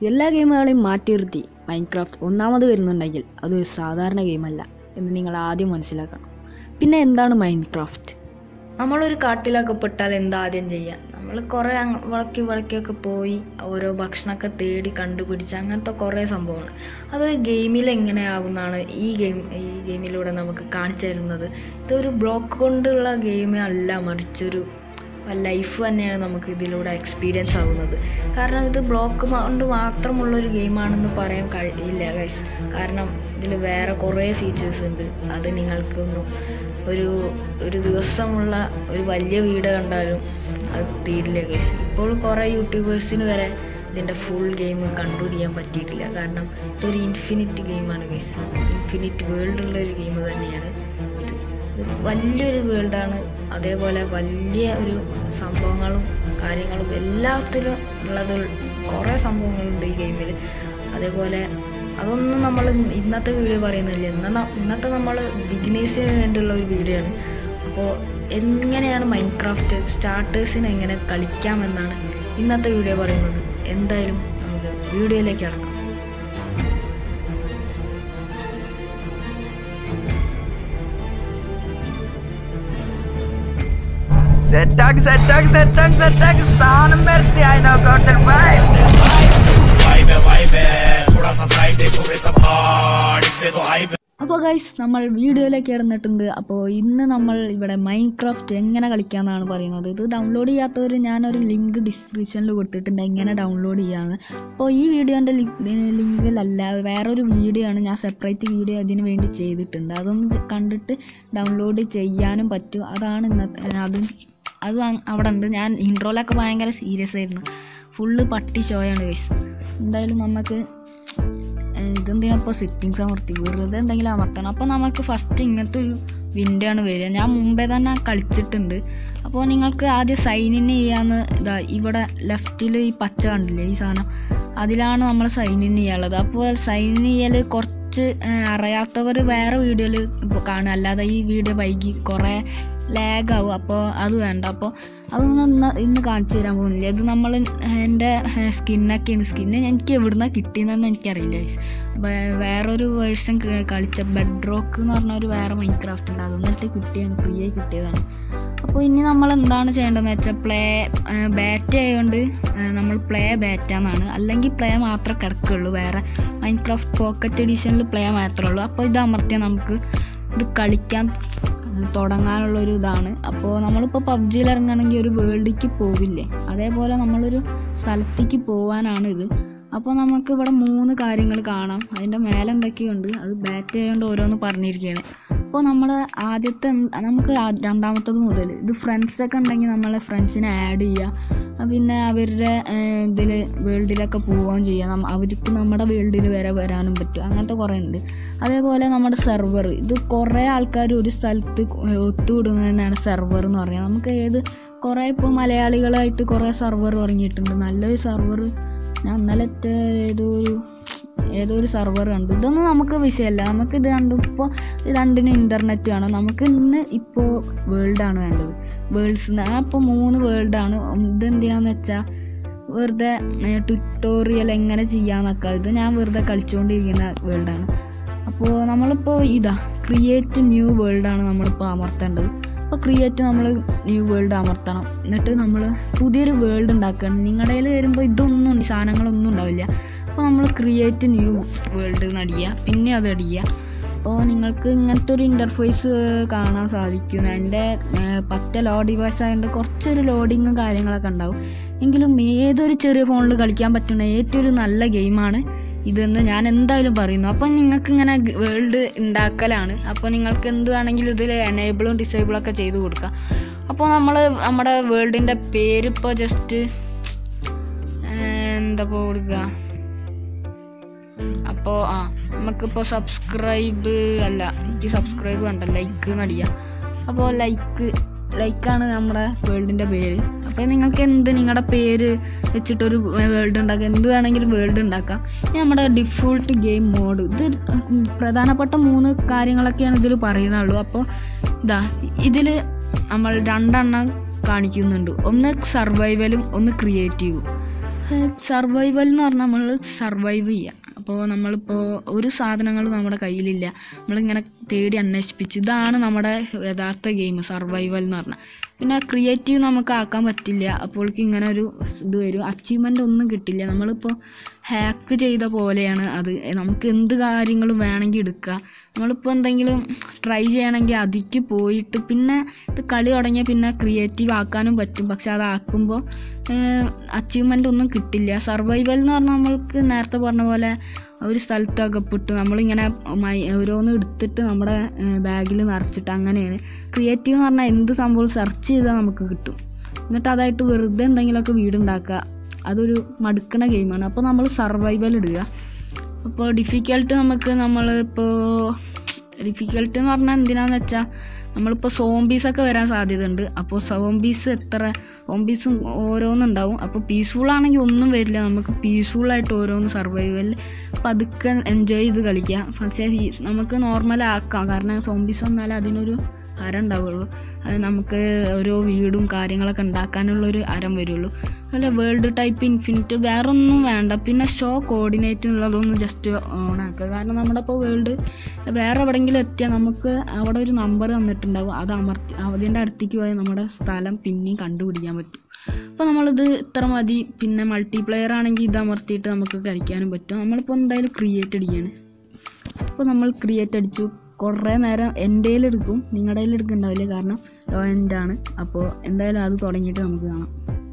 എല്ലാ ഗെയിമുകളെയും മാറ്റി നിർത്തി മൈൻക്രാഫ്റ്റ് ഒന്നാമത് വരുന്നുണ്ടെങ്കിൽ അതൊരു സാധാരണ ഗെയിമല്ല എന്ന് നിങ്ങൾ ആദ്യം മനസ്സിലാക്കണം പിന്നെ എന്താണ് മൈൻക്രാഫ്റ്റ് നമ്മളൊരു കാട്ടിലകപ്പെട്ടാൽ എന്താ ആദ്യം ചെയ്യുക നമ്മൾ കുറേ അങ്ങ് വളക്കി വളക്കിയൊക്കെ പോയി ഓരോ ഭക്ഷണമൊക്കെ തേടി കണ്ടുപിടിച്ച് അങ്ങനത്തെ കുറേ സംഭവമാണ് അതൊരു ഗെയിമിൽ എങ്ങനെയാവുന്നതാണ് ഈ ഗെയിം ഈ ഗെയിമിലൂടെ നമുക്ക് കാണിച്ചു തരുന്നത് ഇതൊരു ബ്ലോക്ക് കൊണ്ടുള്ള ഗെയിം അല്ല മറിച്ചൊരു ലൈഫ് തന്നെയാണ് നമുക്ക് ഇതിലൂടെ എക്സ്പീരിയൻസ് ആവുന്നത് കാരണം ഇത് ബ്ലോക്ക് കൊണ്ട് മാത്രമുള്ള ഒരു ഗെയിമാണെന്ന് പറയാൻ കഴിയില്ല ഗൈസ് കാരണം ഇതിൽ വേറെ കുറേ ഫീച്ചേഴ്സ് ഉണ്ട് അത് നിങ്ങൾക്കൊന്നും ഒരു ഒരു ദിവസമുള്ള ഒരു വലിയ വീഡിയോ കണ്ടാലും അത് തീരില്ല ഗൈസ് ഇപ്പോൾ കുറേ യൂട്യൂബേഴ്സിന് വരെ ഇതിൻ്റെ ഫുൾ ഗെയിം കണ്ടുപിടിക്കാൻ പറ്റിയിട്ടില്ല കാരണം ഇതൊരു ഇൻഫിനിറ്റ് ഗെയിമാണ് ഗൈസ് ഇൻഫിനിറ്റ് വേൾഡുള്ള ഒരു ഗെയിം തന്നെയാണ് ഇത് ഇത് വലിയൊരു വേൾഡാണ് അതേപോലെ വലിയ ഒരു സംഭവങ്ങളും കാര്യങ്ങളും എല്ലാത്തിലും ഉള്ളത് കുറേ സംഭവങ്ങളുണ്ട് ഈ ഗെയിമിൽ അതേപോലെ അതൊന്നും നമ്മൾ ഇന്നത്തെ വീഡിയോ പറയുന്നില്ല ഇന്ന ഇന്നത്തെ നമ്മൾ ബിഗിനേഴ്സിന് വേണ്ടിയുള്ള ഒരു വീഡിയോ ആണ് അപ്പോൾ എങ്ങനെയാണ് മൈൻക്രാഫ്റ്റ് സ്റ്റാർട്ടേഴ്സിന് എങ്ങനെ കളിക്കാമെന്നാണ് ഇന്നത്തെ വീഡിയോ പറയുന്നത് എന്തായാലും നമുക്ക് വീഡിയോയിലേക്ക് കടക്കാം സെറ്റാക്ക് സെറ്റാക്ക് സെറ്റാക്ക് സെറ്റാക്ക് സാധനം വരട്ടെ അതിനൊക്കെ വൈബ് वाइब वाइब थोड़ा सा साइड देखो वे सब हार्ड इसमें तो हाइप അപ്പോൾ ഗൈസ് നമ്മൾ വീഡിയോയിലേക്ക് കിടന്നിട്ടുണ്ട് അപ്പോൾ ഇന്ന് നമ്മൾ ഇവിടെ മൈൻക്രാഫ്റ്റ് എങ്ങനെ കളിക്കാമെന്നാണ് പറയുന്നത് ഇത് ഡൗൺലോഡ് ചെയ്യാത്തവർ ഞാനൊരു ലിങ്ക് ഡിസ്ക്രിപ്ഷനിൽ കൊടുത്തിട്ടുണ്ട് എങ്ങനെ ഡൗൺലോഡ് ചെയ്യാമെന്ന് അപ്പോൾ ഈ വീഡിയോൻ്റെ ലിങ്കിലല്ല വേറൊരു വീഡിയോ ആണ് ഞാൻ സെപ്പറേറ്റ് വീഡിയോ അതിന് വേണ്ടി ചെയ്തിട്ടുണ്ട് അതൊന്ന് ചെ- കണ്ടിട്ട് ഡൗൺലോഡ് ചെയ്യാനും പറ്റും അതാണ് ഇന്നത്തെ അതും അത് അ- അവിടെ ഉണ്ട് ഞാൻ ഇൻട്രോയിലൊക്കെ ഭയങ്കര സീരിയസ് ആയിരുന്നു ഫുള്ള് പട്ടി ഷോയാണ് ഗൈസ് എന്തായാലും നമുക്ക് ഇതെന്തിനാ ഇപ്പോൾ സെറ്റിങ്സ് അമർത്തി വെറുതെ എന്തെങ്കിലും അമർത്തണം അപ്പോൾ നമുക്ക് ഫസ്റ്റ് ഇങ്ങനത്തെ ഒരു വിൻഡോ ആണ് വരിക ഞാൻ മുമ്പേ തന്നെ കളിച്ചിട്ടുണ്ട് അപ്പോൾ നിങ്ങൾക്ക് ആദ്യം സൈൻ ഇൻ ചെയ്യാന്ന് ഇതാ ഇവിടെ ലെഫ്റ്റിൽ ഈ പച്ച കണ്ടില്ലേ ഈ സാധനം അതിലാണ് നമ്മൾ സൈൻ ഇൻ ചെയ്യാനുള്ളത് അപ്പോൾ സൈൻ ഇൻ ചെയ്യൽ കുറച്ച് അറിയാത്തവർ വേറെ വീഡിയോയിൽ ഇപ്പോൾ കാണുക അല്ലാതെ ഈ വീഡിയോ വൈകി കുറേ ലാഗാവും അപ്പോൾ അത് വേണ്ട അപ്പോൾ അതൊന്നും ഇന്ന് ഇന്ന് കാണിച്ചു തരാൻ പോകുന്നില്ല ഇത് നമ്മൾ എൻ്റെ സ്കിന്നൊക്കെയാണ് സ്കിന്ന് എനിക്ക് എവിടുന്നാണ് കിട്ടിയെന്നൊന്നും എനിക്കറിയില്ല guys. വേ- വേറൊരു വേർഷൻ കളിച്ച ബെഡ് റോക്ക് എന്ന് പറഞ്ഞ ഒരു വേറെ മൈൻക്രാഫ്റ്റ് ഉണ്ട് അതൊന്നിട്ട് കിട്ടിയാണ് ഫ്രീ ആയി കിട്ടിയതാണ് അപ്പോൾ ഇനി നമ്മൾ എന്താണ് ചെയ്യേണ്ടതെന്ന് വെച്ചാൽ പ്ലേ ബാറ്റ് ആയതുകൊണ്ട് നമ്മൾ പ്ലേ ബാറ്റാന്നാണ് അല്ലെങ്കിൽ പ്ലേ മാത്രമേ കിടക്കുള്ളൂ വേറെ മൈൻക്രാഫ്റ്റ് പോക്കറ്റ് എഡിഷനിൽ പ്ലേ മാത്രമേ ഉള്ളൂ അപ്പോൾ ഇത് അമർത്തിയാൽ നമുക്ക് ഇത് കളിക്കാൻ തുടങ്ങാനുള്ള ഒരു ഇതാണ് അപ്പോൾ നമ്മളിപ്പോൾ പബ്ജിയിൽ ഇറങ്ങുകയാണെങ്കിൽ ഒരു വേൾഡിലേക്ക് പോവില്ലേ അതേപോലെ നമ്മളൊരു സ്ഥലത്തേക്ക് പോകാനാണ് ഇത് അപ്പോൾ നമുക്ക് ഇവിടെ മൂന്ന് കാര്യങ്ങൾ കാണാം അതിൻ്റെ മേലെ എന്തൊക്കെയുണ്ട് അത് ബാറ്റ് ചെയ്തുകൊണ്ട് ഓരോന്ന് പറഞ്ഞിരിക്കുകയാണ് അപ്പോൾ നമ്മൾ ആദ്യത്തെ എന്ത്- നമുക്ക് ആ- രണ്ടാമത്തത് മുതൽ ഇത് ഫ്രണ്ട്സൊക്കെ ഉണ്ടെങ്കിൽ നമ്മളെ ഫ്രണ്ട്സിനെ ആഡ് ചെയ്യുക ആ പിന്നെ അവരുടെ ഇതിൽ വേൾഡിലൊക്കെ പോവുകയും ചെയ്യാം നമ്മ- അവർക്ക് നമ്മുടെ വേൾഡിൽ വരെ വരാനും പറ്റും അങ്ങനത്തെ കുറേ ഉണ്ട് അതേപോലെ നമ്മുടെ സെർവർ ഇത് കുറേ ആൾക്കാർ ഒരു സ്ഥലത്ത് ഒത്തുകൂടുന്നതന്നെയാണ് സെർവർ എന്ന് പറയുന്നത് നമുക്ക് ഏത് കുറേ ഇപ്പോൾ മലയാളികളായിട്ട് കുറേ സെർവർ തുടങ്ങിയിട്ടുണ്ട് നല്ലൊരു സെർവർ ഞാൻ ഇന്നലെ ഒറ്റ ഏതോ ഒരു ഏതോ ഒരു സെർവർ കണ്ടു ഇതൊന്നും നമുക്ക് വിഷയമല്ല നമുക്ക് ഇത് രണ്ടും ഇപ്പോൾ ഇത് രണ്ടിനും ഇൻ്റർനെറ്റ് വേണം നമുക്ക് ഇന്ന് ഇപ്പോൾ വേൾഡാണ് വേണ്ടത് വേൾഡ്സ് ഞാൻ ഇപ്പോൾ മൂന്ന് വേൾഡാണ് ഇതെന്തിനാന്ന് വെച്ചാൽ വെറുതെ ട്യൂട്ടോറിയൽ എങ്ങനെ ചെയ്യാന്നൊക്കെ ഇത് ഞാൻ വെറുതെ കളിച്ചുകൊണ്ടിരിക്കുന്ന വേൾഡാണ് അപ്പോൾ നമ്മളിപ്പോൾ ഇതാ ക്രിയേറ്റ് ന്യൂ വേൾഡാണ് നമ്മളിപ്പോൾ അമർത്തേണ്ടത് അപ്പോൾ ക്രിയേറ്റ് നമ്മൾ ന്യൂ വേൾഡ് അമർത്തണം എന്നിട്ട് നമ്മൾ പുതിയൊരു വേൾഡ് ഉണ്ടാക്കണം നിങ്ങളുടെ കയ്യിൽ വരുമ്പോൾ ഇതൊന്നും ഉണ്ട്, സാധനങ്ങളൊന്നും ഉണ്ടാവില്ല അപ്പോൾ നമ്മൾ ക്രിയേറ്റ് ന്യൂ വേൾഡ് എന്നടിക്കുക പിന്നെ അത് അടിക്കുക അപ്പോൾ നിങ്ങൾക്ക് ഇങ്ങനത്തെ ഒരു ഇൻ്റർഫേസ് കാണാൻ സാധിക്കും എൻ്റെ പറ്റ ലോ ഡിവൈസ് ആയതുകൊണ്ട് കുറച്ചൊരു ലോഡിങ്ങും കാര്യങ്ങളൊക്കെ ഉണ്ടാവും എങ്കിലും ഏതൊരു ചെറിയ ഫോണിൽ കളിക്കാൻ പറ്റുന്ന ഏറ്റവും ഒരു നല്ല ഗെയിമാണ് ഇതെന്ന് ഞാൻ എന്തായാലും പറയുന്നു അപ്പം നിങ്ങൾക്ക് ഇങ്ങനെ വേൾഡ് ഉണ്ടാക്കലാണ് അപ്പോൾ നിങ്ങൾക്ക് എന്ത് വേണമെങ്കിലും ഇതിൽ എനേബിളും ഡിസേബിളും ഒക്കെ ചെയ്ത് കൊടുക്കാം അപ്പോൾ നമ്മൾ നമ്മുടെ വേൾഡിൻ്റെ പേര് ഇപ്പോൾ ജസ്റ്റ് എന്താ ഇപ്പോൾ കൊടുക്കുക അപ്പോൾ ആ നമുക്കിപ്പോൾ സബ്സ്ക്രൈബ് അല്ല എനിക്ക് സബ്സ്ക്രൈബ് വേണ്ട ലൈക്ക് എന്നടിയാം അപ്പോൾ ലൈക്ക് ലൈക്കാണ് നമ്മുടെ വേൾഡിൻ്റെ പേര് അപ്പോൾ നിങ്ങൾക്ക് എന്ത് നിങ്ങളുടെ പേര് വെച്ചിട്ടൊരു വേൾഡ് ഉണ്ടാക്കാം എന്ത് വേണമെങ്കിലും വേൾഡ് ഉണ്ടാക്കാം ഇനി നമ്മുടെ ഡിഫോൾട്ട് ഗെയിം മോഡ് ഇത് പ്രധാനപ്പെട്ട മൂന്ന് കാര്യങ്ങളൊക്കെയാണ് ഇതിൽ പറയുന്നുള്ളൂ അപ്പോൾ ഇതാ ഇതിൽ നമ്മൾ രണ്ടെണ്ണം കാണിക്കുന്നുണ്ട് ഒന്ന് സർവൈവലും ഒന്ന് ക്രിയേറ്റീവും സർവൈവൽ എന്ന് പറഞ്ഞാൽ നമ്മൾ സർവൈവ് ചെയ്യുക അപ്പോൾ നമ്മളിപ്പോൾ ഒരു സാധനങ്ങളും നമ്മുടെ കയ്യിലില്ല നമ്മളിങ്ങനെ തേടി അന്വേഷിപ്പിച്ച് ഇതാണ് നമ്മുടെ യഥാർത്ഥ ഗെയിം സർവൈവൽ എന്ന് പറഞ്ഞാൽ പിന്നെ ക്രിയേറ്റീവ് നമുക്ക് ആക്കാൻ പറ്റില്ല അപ്പോൾക്ക് ഇങ്ങനെ ഒരു ഇത് വരും അച്ചീവ്മെൻ്റ് ഒന്നും കിട്ടില്ല നമ്മളിപ്പോൾ ഹാക്ക് ചെയ്ത പോലെയാണ് അത് നമുക്ക് എന്ത് കാര്യങ്ങളും വേണമെങ്കിൽ എടുക്കുക നമ്മളിപ്പോൾ എന്തെങ്കിലും ട്രൈ ചെയ്യണമെങ്കിൽ അതിക്ക് പോയിട്ട് പിന്നെ ഇത് കളി തുടങ്ങിയാൽ പിന്നെ ക്രിയേറ്റീവ് ആക്കാനും പറ്റും പക്ഷെ അതാക്കുമ്പോൾ അച്ചീവ്മെൻ്റ് ഒന്നും കിട്ടില്ല സർവൈവൽ എന്ന് പറഞ്ഞാൽ നമ്മൾക്ക് നേരത്തെ പറഞ്ഞ പോലെ ഒരു സ്ഥലത്ത് അകപ്പെട്ട് നമ്മളിങ്ങനെ മൈ ഓരോന്ന് എടുത്തിട്ട് നമ്മുടെ ബാഗിൽ നിറച്ചിട്ട് അങ്ങനെയാണ് ക്രിയേറ്റീവ് എന്ന് പറഞ്ഞാൽ എന്ത് സംഭവം സെർച്ച് ചെയ്താൽ നമുക്ക് കിട്ടും എന്നിട്ട് അതായിട്ട് വെറുതെ എന്തെങ്കിലുമൊക്കെ വീടുണ്ടാക്കുക അതൊരു മടുക്കണ ഗെയിമാണ് അപ്പോൾ നമ്മൾ സർവൈവൽ ഇടുക അപ്പോൾ ഡിഫിക്കൽട്ട് നമുക്ക് നമ്മൾ ഇപ്പോൾ ഡിഫിക്കൽട്ട് എന്ന് പറഞ്ഞാൽ എന്തിനാന്ന് വെച്ചാൽ നമ്മളിപ്പോൾ സോംബീസൊക്കെ വരാൻ സാധ്യതയുണ്ട് അപ്പോൾ സോംബീസ് എത്ര സോംബീസും ഓരോന്നുണ്ടാവും അപ്പോൾ പീസ്ഫുൾ ആണെങ്കിൽ ഒന്നും വരില്ല നമുക്ക് പീസ്ഫുള്ളായിട്ട് ഓരോന്ന് സർവൈവൽ പതുക്കെ എൻജോയ് ചെയ്ത് കളിക്കാം പക്ഷേ ഈ നമുക്ക് നോർമൽ ആക്കാം കാരണം സോംബീസ് വന്നാൽ അതിനൊരു അര ഉണ്ടാവുള്ളൂ അത് നമുക്ക് ഓരോ വീടും കാര്യങ്ങളൊക്കെ ഉണ്ടാക്കാനുള്ളൊരു അരം വരുള്ളൂ അതുപോലെ വേൾഡ് ടൈപ്പ് ഇൻഫിനിറ്റ് വേറെ ഒന്നും വേണ്ട പിന്നെ ഷോ കോർഡിനേറ്റ് ഉള്ളതൊന്ന് ജസ്റ്റ് ഓൺ ആക്കുക കാരണം നമ്മുടെ ഇപ്പോൾ വേൾഡ് വേറെ എവിടെയെങ്കിലും എത്തിയാൽ നമുക്ക് അവിടെ ഒരു നമ്പർ തന്നിട്ടുണ്ടാവും അത് അമർത്തി അതിൻ്റെ അടുത്തേക്ക് പോയാൽ നമ്മുടെ സ്ഥലം പിന്നെയും കണ്ടുപിടിക്കാൻ പറ്റും അപ്പോൾ നമ്മളിത് ഇത്ര മതി പിന്നെ മൾട്ടിപ്ലെയർ ആണെങ്കിൽ ഇത് അമർത്തിയിട്ട് നമുക്ക് കളിക്കാനും പറ്റും നമ്മളിപ്പോൾ എന്തായാലും ക്രിയേറ്റ് അടിക്കുകയാണ് അപ്പോൾ നമ്മൾ ക്രിയേറ്റ് അടിച്ചു കുറേ നേരം എൻ്റെ എടുക്കും നിങ്ങളുടെ കയ്യിൽ എടുക്കുന്നുണ്ടാവില്ല കാരണം ലോ എൻഡ് ആണ് അപ്പോൾ എന്തായാലും അത് തുടങ്ങിയിട്ട് നമുക്ക് കാണാം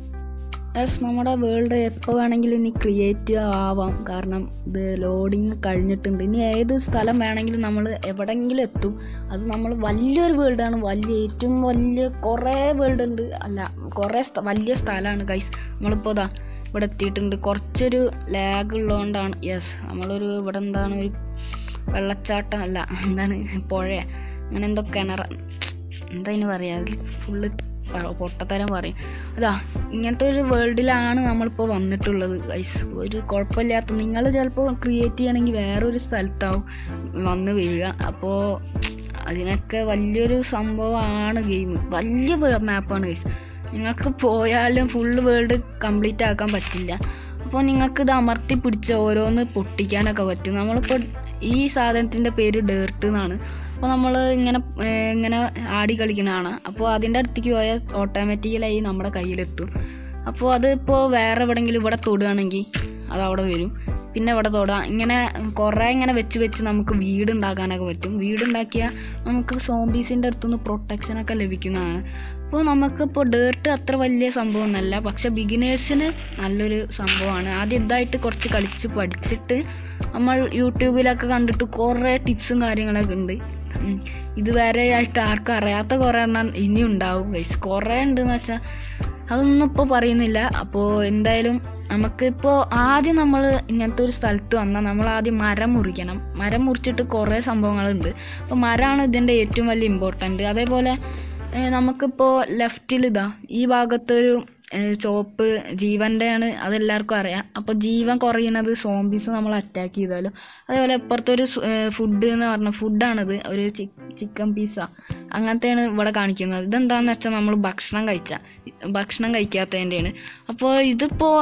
യെസ് നമ്മുടെ വേൾഡ് എപ്പോൾ വേണമെങ്കിലും ഇനി ക്രിയേറ്റ് ആവാം കാരണം ഇത് ലോഡിങ് കഴിഞ്ഞിട്ടുണ്ട് ഇനി ഏത് സ്ഥലം വേണമെങ്കിലും നമ്മൾ എവിടെയെങ്കിലും എത്തും അത് നമ്മൾ വലിയൊരു വേൾഡാണ് വലിയ ഏറ്റവും വലിയ കുറേ വേൾഡ് ഉണ്ട് അല്ല കുറേ സ്ഥ- വലിയ സ്ഥലമാണ് കൈസ് നമ്മളിപ്പോൾ ഇതാ ഇവിടെ എത്തിയിട്ടുണ്ട് കുറച്ചൊരു ലാഗ് ഉള്ളതുകൊണ്ടാണ് യെസ് നമ്മളൊരു ഇവിടെ എന്താണ് ഒരു വെള്ളച്ചാട്ടം അല്ല എന്താണ് പുഴ അങ്ങനെ എന്തോ കിണർ എന്താ ഇതിന് പറയുക അതിൽ ഫുള്ള് പൊട്ടത്തരം പറയും അതാ ഇങ്ങനത്തെ ഒരു വേൾഡിലാണ് നമ്മളിപ്പോൾ വന്നിട്ടുള്ളത് ഗൈസ് ഒരു കുഴപ്പമില്ലാത്ത നിങ്ങൾ ചിലപ്പോൾ ക്രിയേറ്റ് ചെയ്യണമെങ്കിൽ വേറൊരു സ്ഥലത്താവും വന്ന് വീഴുക അപ്പോൾ അതിനൊക്കെ വലിയൊരു സംഭവമാണ് ഗെയിം വലിയ മാപ്പാണ് ഗൈസ് നിങ്ങൾക്ക് പോയാലും ഫുള്ള് വേൾഡ് കംപ്ലീറ്റ് ആക്കാൻ പറ്റില്ല അപ്പോൾ നിങ്ങൾക്ക് ഇത് അമർത്തി പിടിച്ച് ഓരോന്ന് പൊട്ടിക്കാനൊക്കെ പറ്റും നമ്മളിപ്പോൾ ഈ സാധനത്തിൻ്റെ പേര് ഡേർട്ട് എന്നാണ് അപ്പോൾ നമ്മൾ ഇങ്ങനെ ഏർ ഇങ്ങനെ ആടി കളിക്കണതാണ് അപ്പോൾ അതിൻ്റെ അടുത്തേക്ക് പോയാൽ ഓട്ടോമാറ്റിക്കലായി നമ്മുടെ കയ്യിലെത്തും അപ്പോൾ അതിപ്പോൾ വേറെ എവിടെയെങ്കിലും ഇവിടെ തൊടുകയാണെങ്കിൽ അത് അവിടെ വരും പിന്നെ ഇവിടെ തൊടാം ഇങ്ങനെ കുറേ ഇങ്ങനെ വെച്ച് വെച്ച് നമുക്ക് വീട് ഉണ്ടാക്കാനൊക്കെ പറ്റും വീടുണ്ടാക്കിയാൽ നമുക്ക് സോംബീസിൻ്റെ അടുത്തുനിന്ന് പ്രൊട്ടക്ഷനൊക്കെ ലഭിക്കുന്നതാണ് അപ്പോൾ നമുക്കിപ്പോൾ ഡേർട്ട് അത്ര വലിയ സംഭവമൊന്നുമല്ല പക്ഷെ ബിഗിനേഴ്സിന് നല്ലൊരു സംഭവമാണ് ആദ്യം ഇതായിട്ട് കുറച്ച് കളിച്ച് പഠിച്ചിട്ട് നമ്മൾ യൂട്യൂബിലൊക്കെ കണ്ടിട്ട് കുറേ ടിപ്സും കാര്യങ്ങളൊക്കെ ഉണ്ട് ഉം. ഇതുവരെ ആയിട്ട് ആർക്കും അറിയാത്ത കുറേ എണ്ണം ഇനിയും ഉണ്ടാവും ഗൈസ് കുറേ ഉണ്ടെന്ന് വെച്ചാൽ അതൊന്നും ഇപ്പോൾ പറയുന്നില്ല അപ്പോൾ എന്തായാലും നമുക്കിപ്പോൾ ആദ്യം നമ്മൾ ഇങ്ങനത്തെ ഒരു സ്ഥലത്ത് വന്നാൽ നമ്മൾ ആദ്യം മരം മുറിക്കണം മരം മുറിച്ചിട്ട് കുറേ സംഭവങ്ങളുണ്ട് അപ്പോൾ മരമാണ് ഇതിൻ്റെ ഏറ്റവും വലിയ ഇമ്പോർട്ടൻ്റ് അതേപോലെ ഏഹ് നമുക്കിപ്പോൾ ലെഫ്റ്റിൽ ഇതാ ഈ ഭാഗത്തൊരു ഏഹ് ചോപ്പ് ജീവൻ്റെയാണ് അതെല്ലാവർക്കും അറിയാം അപ്പോൾ ജീവൻ കുറയുന്നത് സോംബീസ് നമ്മൾ അറ്റാക്ക് ചെയ്താലും അതേപോലെ ഇപ്പുറത്തൊരു ഫുഡ് എന്ന് പറഞ്ഞ ഫുഡാണിത് ഒരു ചിക്കൻ പീസ അങ്ങനത്തെയാണ് ഇവിടെ കാണിക്കുന്നത് ഇതെന്താണെന്ന് വെച്ചാൽ നമ്മൾ ഭക്ഷണം കഴിച്ച ഭക്ഷണം കഴിക്കാത്തതിൻ്റെയാണ് അപ്പോൾ ഇതിപ്പോൾ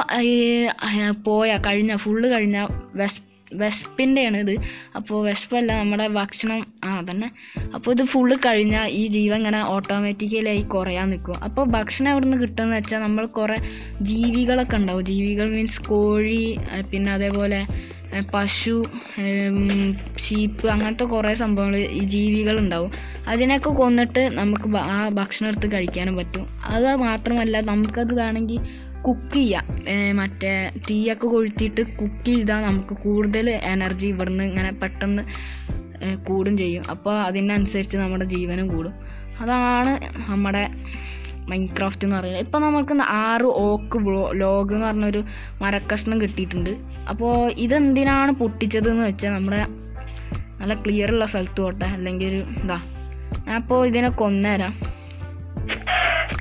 പോയ കഴിഞ്ഞ ഫുള്ള് കഴിഞ്ഞ വെസ് വെസ്പിൻ്റെയാണ് ഇത് അപ്പോൾ വെസ്പല്ല നമ്മുടെ ഭക്ഷണം ആ തന്നെ അപ്പോൾ ഇത് ഫുള്ള് കഴിഞ്ഞാൽ ഈ ജീവൻ ഇങ്ങനെ ഓട്ടോമാറ്റിക്കലായി കുറയാൻ നിൽക്കും അപ്പോൾ ഭക്ഷണം എവിടെ നിന്ന് കിട്ടുമെന്ന് വെച്ചാൽ നമ്മൾ കുറേ ജീവികളൊക്കെ ഉണ്ടാവും ജീവികൾ മീൻസ് കോഴി ഏഹ് പിന്നെ അതേപോലെ ഏഹ് പശു ഷീപ്പ് അങ്ങനത്തെ കുറേ സംഭവങ്ങൾ ഈ ജീവികളുണ്ടാവും അതിനൊക്കെ കൊന്നിട്ട് നമുക്ക് ഭ- ആ ഭക്ഷണം എടുത്ത് കഴിക്കാനും പറ്റും അത് മാത്രമല്ല നമുക്കത് വേണമെങ്കിൽ കുക്ക് ചെയ്യാം ഏഹ് മറ്റേ തീയൊക്കെ കൊളുത്തിയിട്ട് കുക്ക് ചെയ്താൽ നമുക്ക് കൂടുതൽ എനർജി ഇവിടുന്ന് ഇങ്ങനെ പെട്ടെന്ന് ഏഹ് കൂടും ചെയ്യും അപ്പോൾ അതിനനുസരിച്ച് നമ്മുടെ ജീവനും കൂടും അതാണ് നമ്മുടെ മൈൻക്രാഫ്റ്റ് എന്ന് പറയുന്നത് ഇപ്പോൾ നമുക്ക് ആറ് ഓക്ക് ബ്ലോ ലോഗ് എന്ന് പറഞ്ഞൊരു മരക്കഷ്ണം കിട്ടിയിട്ടുണ്ട് അപ്പോൾ ഇതെന്തിനാണ് പൊട്ടിച്ചതെന്ന് വെച്ചാൽ നമ്മുടെ നല്ല ക്ലിയർ ഉള്ള സ്ഥലത്ത് പോട്ടെ അല്ലെങ്കിൽ ഒരു ഇതാ ഞാൻ അപ്പോൾ ഇതിനെ കൊന്നുതരാം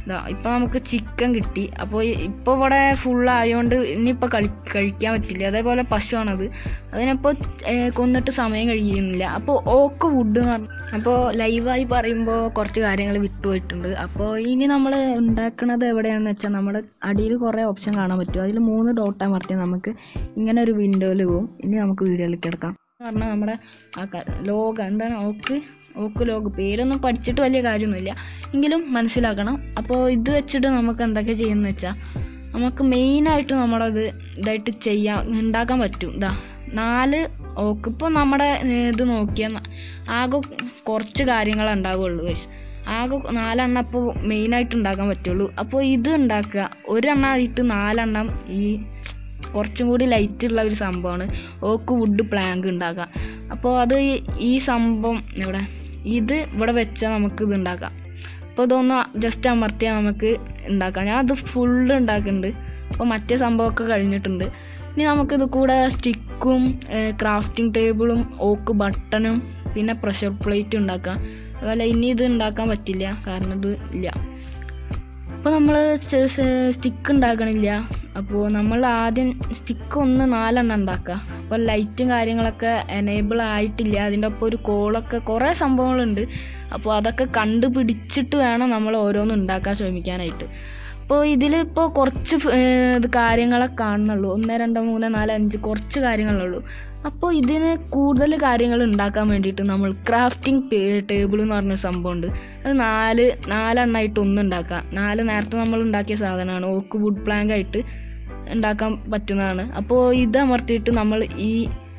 ഇതാ ഇപ്പോൾ നമുക്ക് ചിക്കൻ കിട്ടി അപ്പോൾ ഇപ്പോൾ ഇവിടെ ഫുള്ളായതുകൊണ്ട് ഇനിയിപ്പോൾ കളി കഴിക്കാൻ പറ്റില്ല അതേപോലെ പശുവാണത് അതിനിപ്പോൾ ഏഹ്, കൊന്നിട്ട് സമയം കഴിയുന്നില്ല അപ്പോൾ ഓക്ക് വുഡ് എന്ന് പറഞ്ഞു അപ്പോൾ ലൈവായി പറയുമ്പോൾ കുറച്ച് കാര്യങ്ങൾ വിട്ടുപോയിട്ടുണ്ട് അപ്പോൾ ഇനി നമ്മൾ ഉണ്ടാക്കുന്നത് എവിടെയാണെന്ന് വെച്ചാൽ നമ്മുടെ അടിയിൽ കുറേ ഓപ്ഷൻ കാണാൻ പറ്റും അതിൽ മൂന്ന് ഡോട്ട് അമർത്തിയാൽ നമുക്ക് ഇങ്ങനെ ഒരു വിൻഡോയിൽ പോകും ഇനി നമുക്ക് വീഡിയോയിലേക്ക് കിടക്കാം എന്ന് പറഞ്ഞാൽ നമ്മുടെ ആ ക- ലോഗ എന്താണ് ഓക്ക് ഓക്ക് ലോഗ് പേരൊന്നും പഠിച്ചിട്ട് വലിയ കാര്യമൊന്നുമില്ല എങ്കിലും മനസ്സിലാക്കണം അപ്പോൾ ഇത് വെച്ചിട്ട് നമുക്ക് എന്തൊക്കെ ചെയ്യുമെന്ന് വെച്ചാൽ നമുക്ക് മെയിനായിട്ട് നമ്മളത് ഇതായിട്ട് ചെയ്യാൻ ഉണ്ടാക്കാൻ പറ്റും ഇതാ നാല് ഓക്ക് ഇപ്പോൾ നമ്മുടെ ഏർ, ഇത് നോക്കിയാൽ ന- ആകെ കുറച്ച് കാര്യങ്ങളേ ഉണ്ടാവുകയുള്ളൂ guys. ആകെ നാലെണ്ണം ഇപ്പോൾ മെയിനായിട്ട് ഉണ്ടാക്കാൻ പറ്റുള്ളൂ അപ്പോൾ ഇത് ഉണ്ടാക്കുക ഒരെണ്ണം ആയിട്ട് നാലെണ്ണം ഈ കുറച്ചും കൂടി ലൈറ്റ് ഉള്ള ഒരു സംഭവമാണ് ഓക്ക് വുഡ് പ്ലാങ്ക് ഉണ്ടാക്കുക അപ്പോൾ അത് ഈ- ഈ സംഭവം ഇവിടെ ഇത് ഇവിടെ വെച്ചാൽ നമുക്ക് ഇത് ഉണ്ടാക്കാം അപ്പോൾ ഇതൊന്ന് ജസ്റ്റ് അമർത്തിയാൽ നമുക്ക് ഉണ്ടാക്കാം ഞാൻ അത് ഫുള്ള് ഉണ്ടാക്കുന്നുണ്ട് അപ്പോൾ മറ്റേ സംഭവമൊക്കെ കഴിഞ്ഞിട്ടുണ്ട് ഇനി നമുക്കിത് കൂടെ സ്റ്റിക്കും ക്രാഫ്റ്റിംഗ് ടേബിളും ഓക്ക് ബട്ടണും പിന്നെ പ്രഷർ പ്ലേറ്റ് ഉണ്ടാക്കാം അതുപോലെ ഇനി ഇത് ഉണ്ടാക്കാൻ പറ്റില്ല കാരണം ഇത് ഇല്ല അപ്പോൾ നമ്മൾ സ്റ്റിക്ക് ഉണ്ടാക്കണില്ല അപ്പോൾ നമ്മൾ ആദ്യം സ്റ്റിക്ക് ഒന്ന് നാലെണ്ണം ഉണ്ടാക്കുക അപ്പോൾ ലൈറ്റും കാര്യങ്ങളൊക്കെ എനേബിൾ ആയിട്ടില്ല അതിൻ്റെ ഒപ്പം ഒരു കോളൊക്കെ കുറേ സംഭവങ്ങളുണ്ട് അപ്പോൾ അതൊക്കെ കണ്ടുപിടിച്ചിട്ട് വേണം നമ്മൾ ഓരോന്നും ഉണ്ടാക്കാൻ ശ്രമിക്കാനായിട്ട് അപ്പോൾ ഇതിൽ ഇപ്പോൾ കുറച്ച് ഫ്- ഏർ ഇത് കാര്യങ്ങളെ കാണുന്നുള്ളൂ ഒന്ന് രണ്ട് മൂന്ന് നാല് അഞ്ച് കുറച്ച് കാര്യങ്ങളുള്ളൂ അപ്പോൾ ഇതിന് കൂടുതൽ കാര്യങ്ങൾ ഉണ്ടാക്കാൻ വേണ്ടിയിട്ട് നമ്മൾ ക്രാഫ്റ്റിംഗ് ടേബിൾ എന്ന് പറഞ്ഞൊരു സംഭവമുണ്ട് അത് നാല് നാലെണ്ണമായിട്ട് ഒന്ന് ഉണ്ടാക്കാം നാല് നേരത്തെ നമ്മൾ ഉണ്ടാക്കിയ സാധനമാണ് ഓക്ക് വുഡ് പ്ലാങ്ക് ആയിട്ട് ഉണ്ടാക്കാൻ പറ്റുന്നതാണ് അപ്പോൾ ഇത് അമർത്തിയിട്ട് നമ്മൾ ഈ